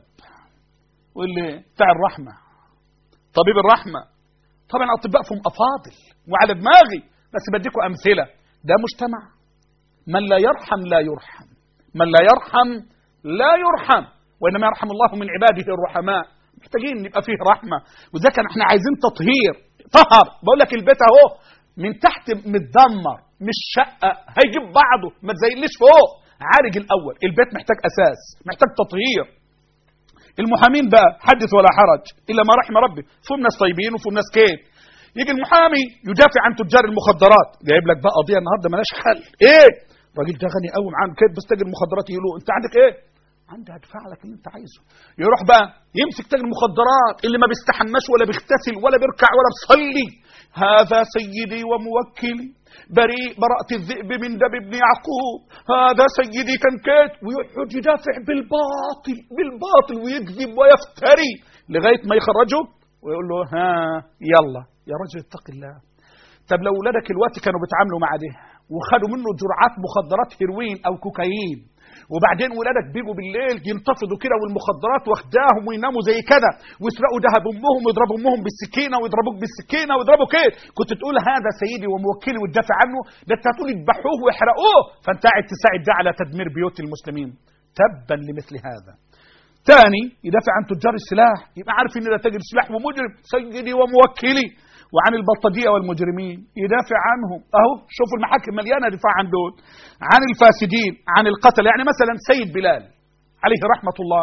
واللي بتاع الرحمه طبيب الرحمه طبعا اطباء فيهم افاضل وعلى دماغي بس بديكم امثله ده مجتمع من لا يرحم لا يرحم من لا يرحم لا يرحم وانما يرحم الله من عباده الرحماء محتاجين يبقى فيه رحمه وده كان احنا عايزين تطهير طهر بقول لك البيت اهو من تحت متدمر مش شقه هيجيب بعضه ما تزينليش فوق عالج الاول البيت محتاج اساس محتاج تطهير المحامين بقى حدث ولا حرج الا ما رحم ربي فيهم ناس طيبين وفيهم ناس كيف يجي المحامي يدافع عن تجار المخدرات جايب لك بقى قضيه النهارده مالهاش حل ايه الراجل ده غني قوي معاه كيف بس تاجر مخدرات يقول له انت عندك ايه عندي هدفع لك اللي انت عايزه يروح بقى يمسك تاجر المخدرات اللي ما بيستحماش ولا بيغتسل ولا بيركع ولا بيصلي هذا سيدي وموكلي بريء براءة الذئب من دم ابن يعقوب هذا سيدي كان كيت ويقعد يدافع بالباطل بالباطل ويكذب ويفتري لغاية ما يخرجه ويقول له ها يلا يا رجل اتق الله طب لو ولادك الوقت كانوا بيتعاملوا مع ده وخدوا منه جرعات مخدرات هيروين او كوكايين وبعدين ولادك بيجوا بالليل ينتفضوا كده والمخدرات واخداهم ويناموا زي كده ويسرقوا ذهب امهم ويضربوا امهم بالسكينه ويضربوك بالسكينه ويضربوا كده كنت تقول هذا سيدي وموكلي وتدافع عنه ده انت هتقول يذبحوه ويحرقوه فانت قاعد تساعد ده على تدمير بيوت المسلمين تبا لمثل هذا ثاني يدافع عن تجار السلاح يبقى عارف ان ده تاجر سلاح ومجرم سيدي وموكلي وعن البلطجيه والمجرمين يدافع عنهم اهو شوفوا المحاكم مليانه دفاع عن دول عن الفاسدين عن القتل يعني مثلا سيد بلال عليه رحمه الله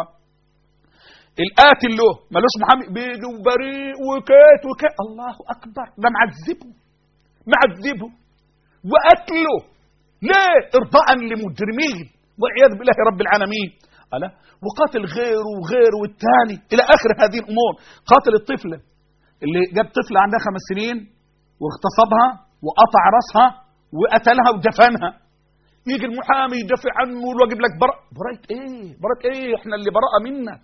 القاتل له ملوش محامي بيجي بريء وكيت وكيت الله اكبر ده معذبه معذبه وقتله ليه ارضاء لمجرمين والعياذ بالله رب العالمين ألا وقاتل غيره وغيره والتاني الى اخر هذه الامور قاتل الطفله اللي جاب طفله عندها خمس سنين واغتصبها وقطع راسها وقتلها ودفنها يجي المحامي يدافع عنه ويجيب لك براءة براءة ايه؟ براءة ايه؟ احنا اللي براءة منك.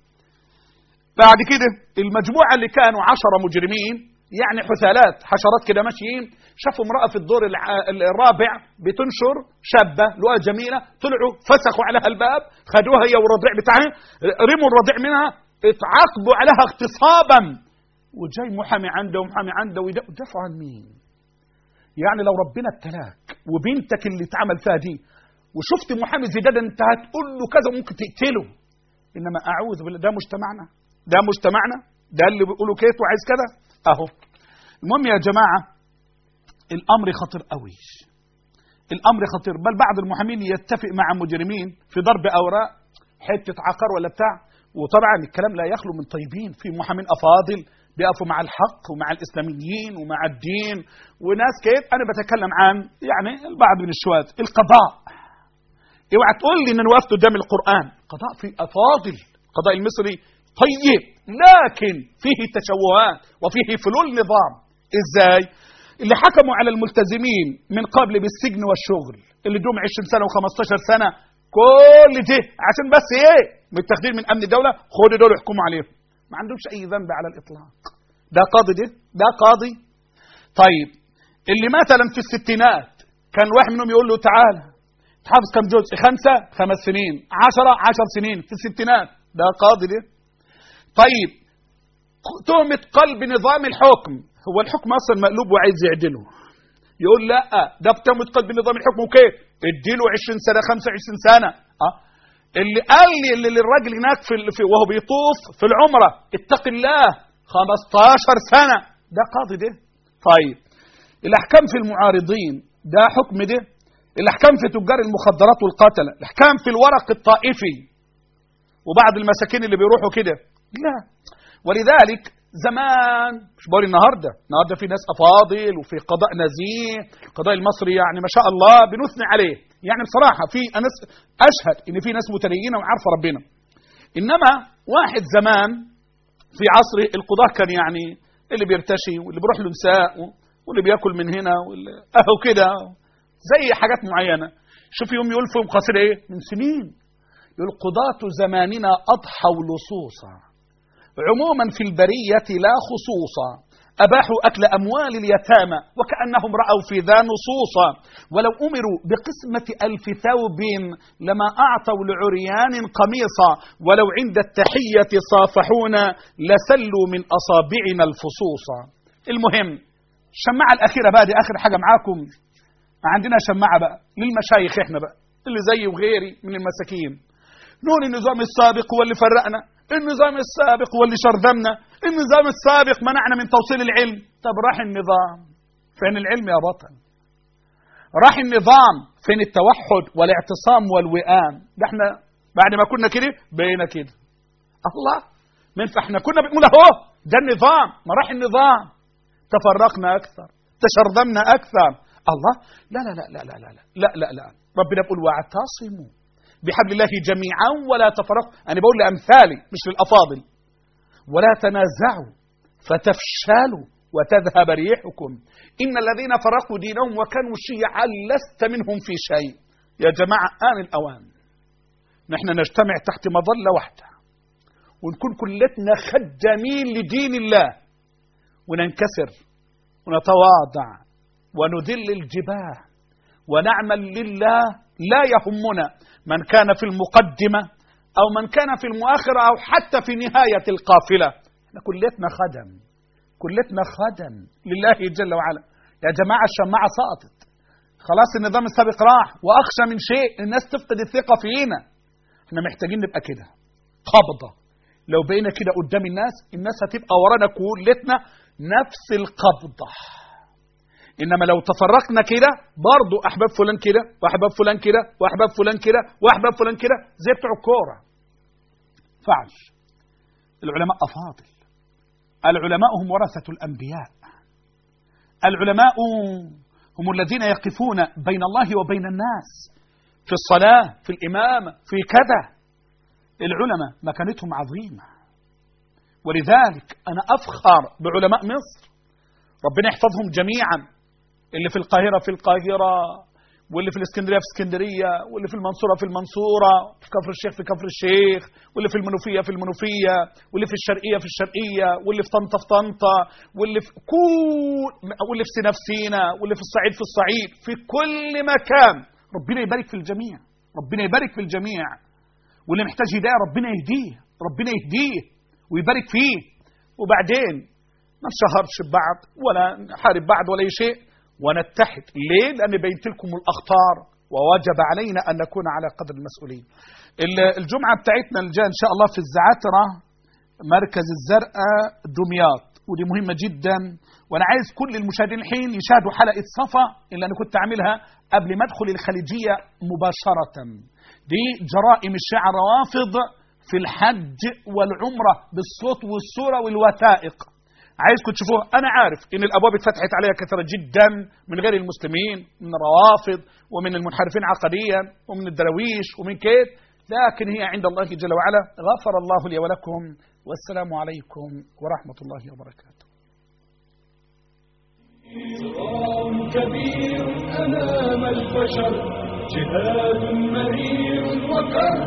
بعد كده المجموعة اللي كانوا عشرة مجرمين يعني حثالات حشرات كده ماشيين شافوا امرأة في الدور الع- الرابع بتنشر شابة لقاها جميلة طلعوا فسخوا عليها الباب خدوها هي والرضيع بتاعها رموا الرضيع منها اتعاقبوا عليها اغتصابا وجاي محامي عنده ومحامي عنده ويدافعوا عن مين؟ يعني لو ربنا ابتلاك وبنتك اللي اتعمل فيها دي وشفت محامي زي ده ده انت هتقول له كذا ممكن تقتله انما اعوذ بالله ده مجتمعنا ده مجتمعنا ده اللي بيقولوا كيف وعايز كذا اهو المهم يا جماعه الامر خطير قوي الامر خطير بل بعض المحامين يتفق مع مجرمين في ضرب اوراق حته عقار ولا بتاع وطبعا الكلام لا يخلو من طيبين في محامين افاضل بيقفوا مع الحق ومع الاسلاميين ومع الدين وناس كيف انا بتكلم عن يعني البعض من الشواذ القضاء اوعى تقول لي ان انا وقفت قدام القران قضاء في افاضل القضاء المصري طيب لكن فيه تشوهات وفيه فلول نظام ازاي اللي حكموا على الملتزمين من قبل بالسجن والشغل اللي دوم 20 سنه و15 سنه كل ده عشان بس ايه متاخدين من امن الدوله خدوا دول احكموا عليهم ما عندهمش اي ذنب على الاطلاق ده قاضي ده ده قاضي طيب اللي مثلا في الستينات كان واحد منهم يقول له تعالى تحافظ كم جزء خمسة خمس سنين عشرة عشر سنين في الستينات ده قاضي ده طيب تهمة قلب نظام الحكم هو الحكم أصلا مقلوب وعايز يعدله يقول لا ده بتهمة قلب نظام الحكم وكيف اديله 20 سنة 25 سنة أه اللي قال لي اللي الراجل هناك في, في وهو بيطوف في العمرة اتق الله 15 سنة ده قاضي ده طيب الأحكام في المعارضين ده حكم ده الأحكام في تجار المخدرات والقتلة الأحكام في الورق الطائفي وبعض المساكين اللي بيروحوا كده لا ولذلك زمان مش بقول النهارده النهارده في ناس افاضل وفي قضاء نزيه القضاء المصري يعني ما شاء الله بنثني عليه يعني بصراحه في ناس اشهد ان في ناس متدينه وعارفه ربنا انما واحد زمان في عصر القضاة كان يعني اللي بيرتشي واللي بيروح له نساء واللي بياكل من هنا واللي اهو كده زي حاجات معينه شوف يوم يقول فيهم قصير ايه من سنين يقول قضاة زماننا اضحوا لصوصا عموما في البرية لا خصوصا أباحوا أكل أموال اليتامى وكأنهم رأوا في ذا نصوصا ولو أمروا بقسمة ألف ثوب لما أعطوا لعريان قميصا ولو عند التحية صافحونا لسلوا من أصابعنا الفصوصا المهم الشماعة الأخيرة بقى دي آخر حاجة معاكم عندنا شماعة بقى للمشايخ إحنا بقى اللي زي وغيري من المساكين نقول النظام السابق هو اللي فرقنا النظام السابق هو اللي شرذمنا النظام السابق منعنا من توصيل العلم طب راح النظام فين العلم يا بطل راح النظام فين التوحد والاعتصام والوئام ده احنا بعد ما كنا كده بقينا كده الله من فاحنا كنا بنقول اهو ده النظام ما راح النظام تفرقنا اكثر تشرذمنا اكثر الله لا لا لا لا لا لا لا لا, لا. ربنا بيقول واعتصموا بحبل الله جميعا ولا تفرقوا أنا بقول لأمثالي مش للأفاضل ولا تنازعوا فتفشلوا وتذهب ريحكم إن الذين فرقوا دينهم وكانوا شيعا لست منهم في شيء يا جماعة آن الأوان نحن نجتمع تحت مظلة واحدة ونكون كلتنا خدامين لدين الله وننكسر ونتواضع ونذل الجباه ونعمل لله لا يهمنا من كان في المقدمة أو من كان في المؤخرة أو حتى في نهاية القافلة احنا كلتنا خدم كلتنا خدم لله جل وعلا يا جماعة الشماعة سقطت خلاص النظام السابق راح وأخشى من شيء الناس تفقد الثقة فينا احنا محتاجين نبقى كده قبضة لو بقينا كده قدام الناس الناس هتبقى ورانا كلتنا نفس القبضة انما لو تفرقنا كده برضه احباب فلان كده واحباب فلان كده واحباب فلان كده واحباب فلان كده زي بتوع الكوره فعش العلماء افاضل العلماء هم ورثه الانبياء العلماء هم الذين يقفون بين الله وبين الناس في الصلاه في الامامه في كذا العلماء مكانتهم عظيمه ولذلك انا افخر بعلماء مصر ربنا يحفظهم جميعا اللي في القاهرة في القاهرة واللي في الاسكندرية في اسكندرية واللي في المنصورة في المنصورة في كفر الشيخ في كفر الشيخ واللي في المنوفية في المنوفية واللي في الشرقية في الشرقية واللي في طنطا في طنطا واللي في كل واللي في سينا في سينا واللي في الصعيد في الصعيد في كل مكان ربنا يبارك في الجميع ربنا يبارك في الجميع واللي محتاج هداية ربنا يهديه ربنا يهديه ويبارك فيه وبعدين ما نشهرش ببعض ولا نحارب بعض ولا أي شيء ونتحد ليه؟ لأن بينت لكم الأخطار ووجب علينا أن نكون على قدر المسؤولين الجمعة بتاعتنا الجاية إن شاء الله في الزعاترة مركز الزرقاء دمياط ودي مهمة جدا وأنا عايز كل المشاهدين الحين يشاهدوا حلقة صفا اللي أنا كنت عاملها قبل ما أدخل الخليجية مباشرة دي جرائم الشيعة الروافض في الحج والعمرة بالصوت والصورة والوثائق عايزكم تشوفوها انا عارف ان الابواب اتفتحت عليها كثره جدا من غير المسلمين من الروافض ومن المنحرفين عقديا ومن الدرويش ومن كيد لكن هي عند الله جل وعلا غفر الله لي ولكم والسلام عليكم ورحمه الله وبركاته صراع كبير أمام البشر جهاد مرير وكر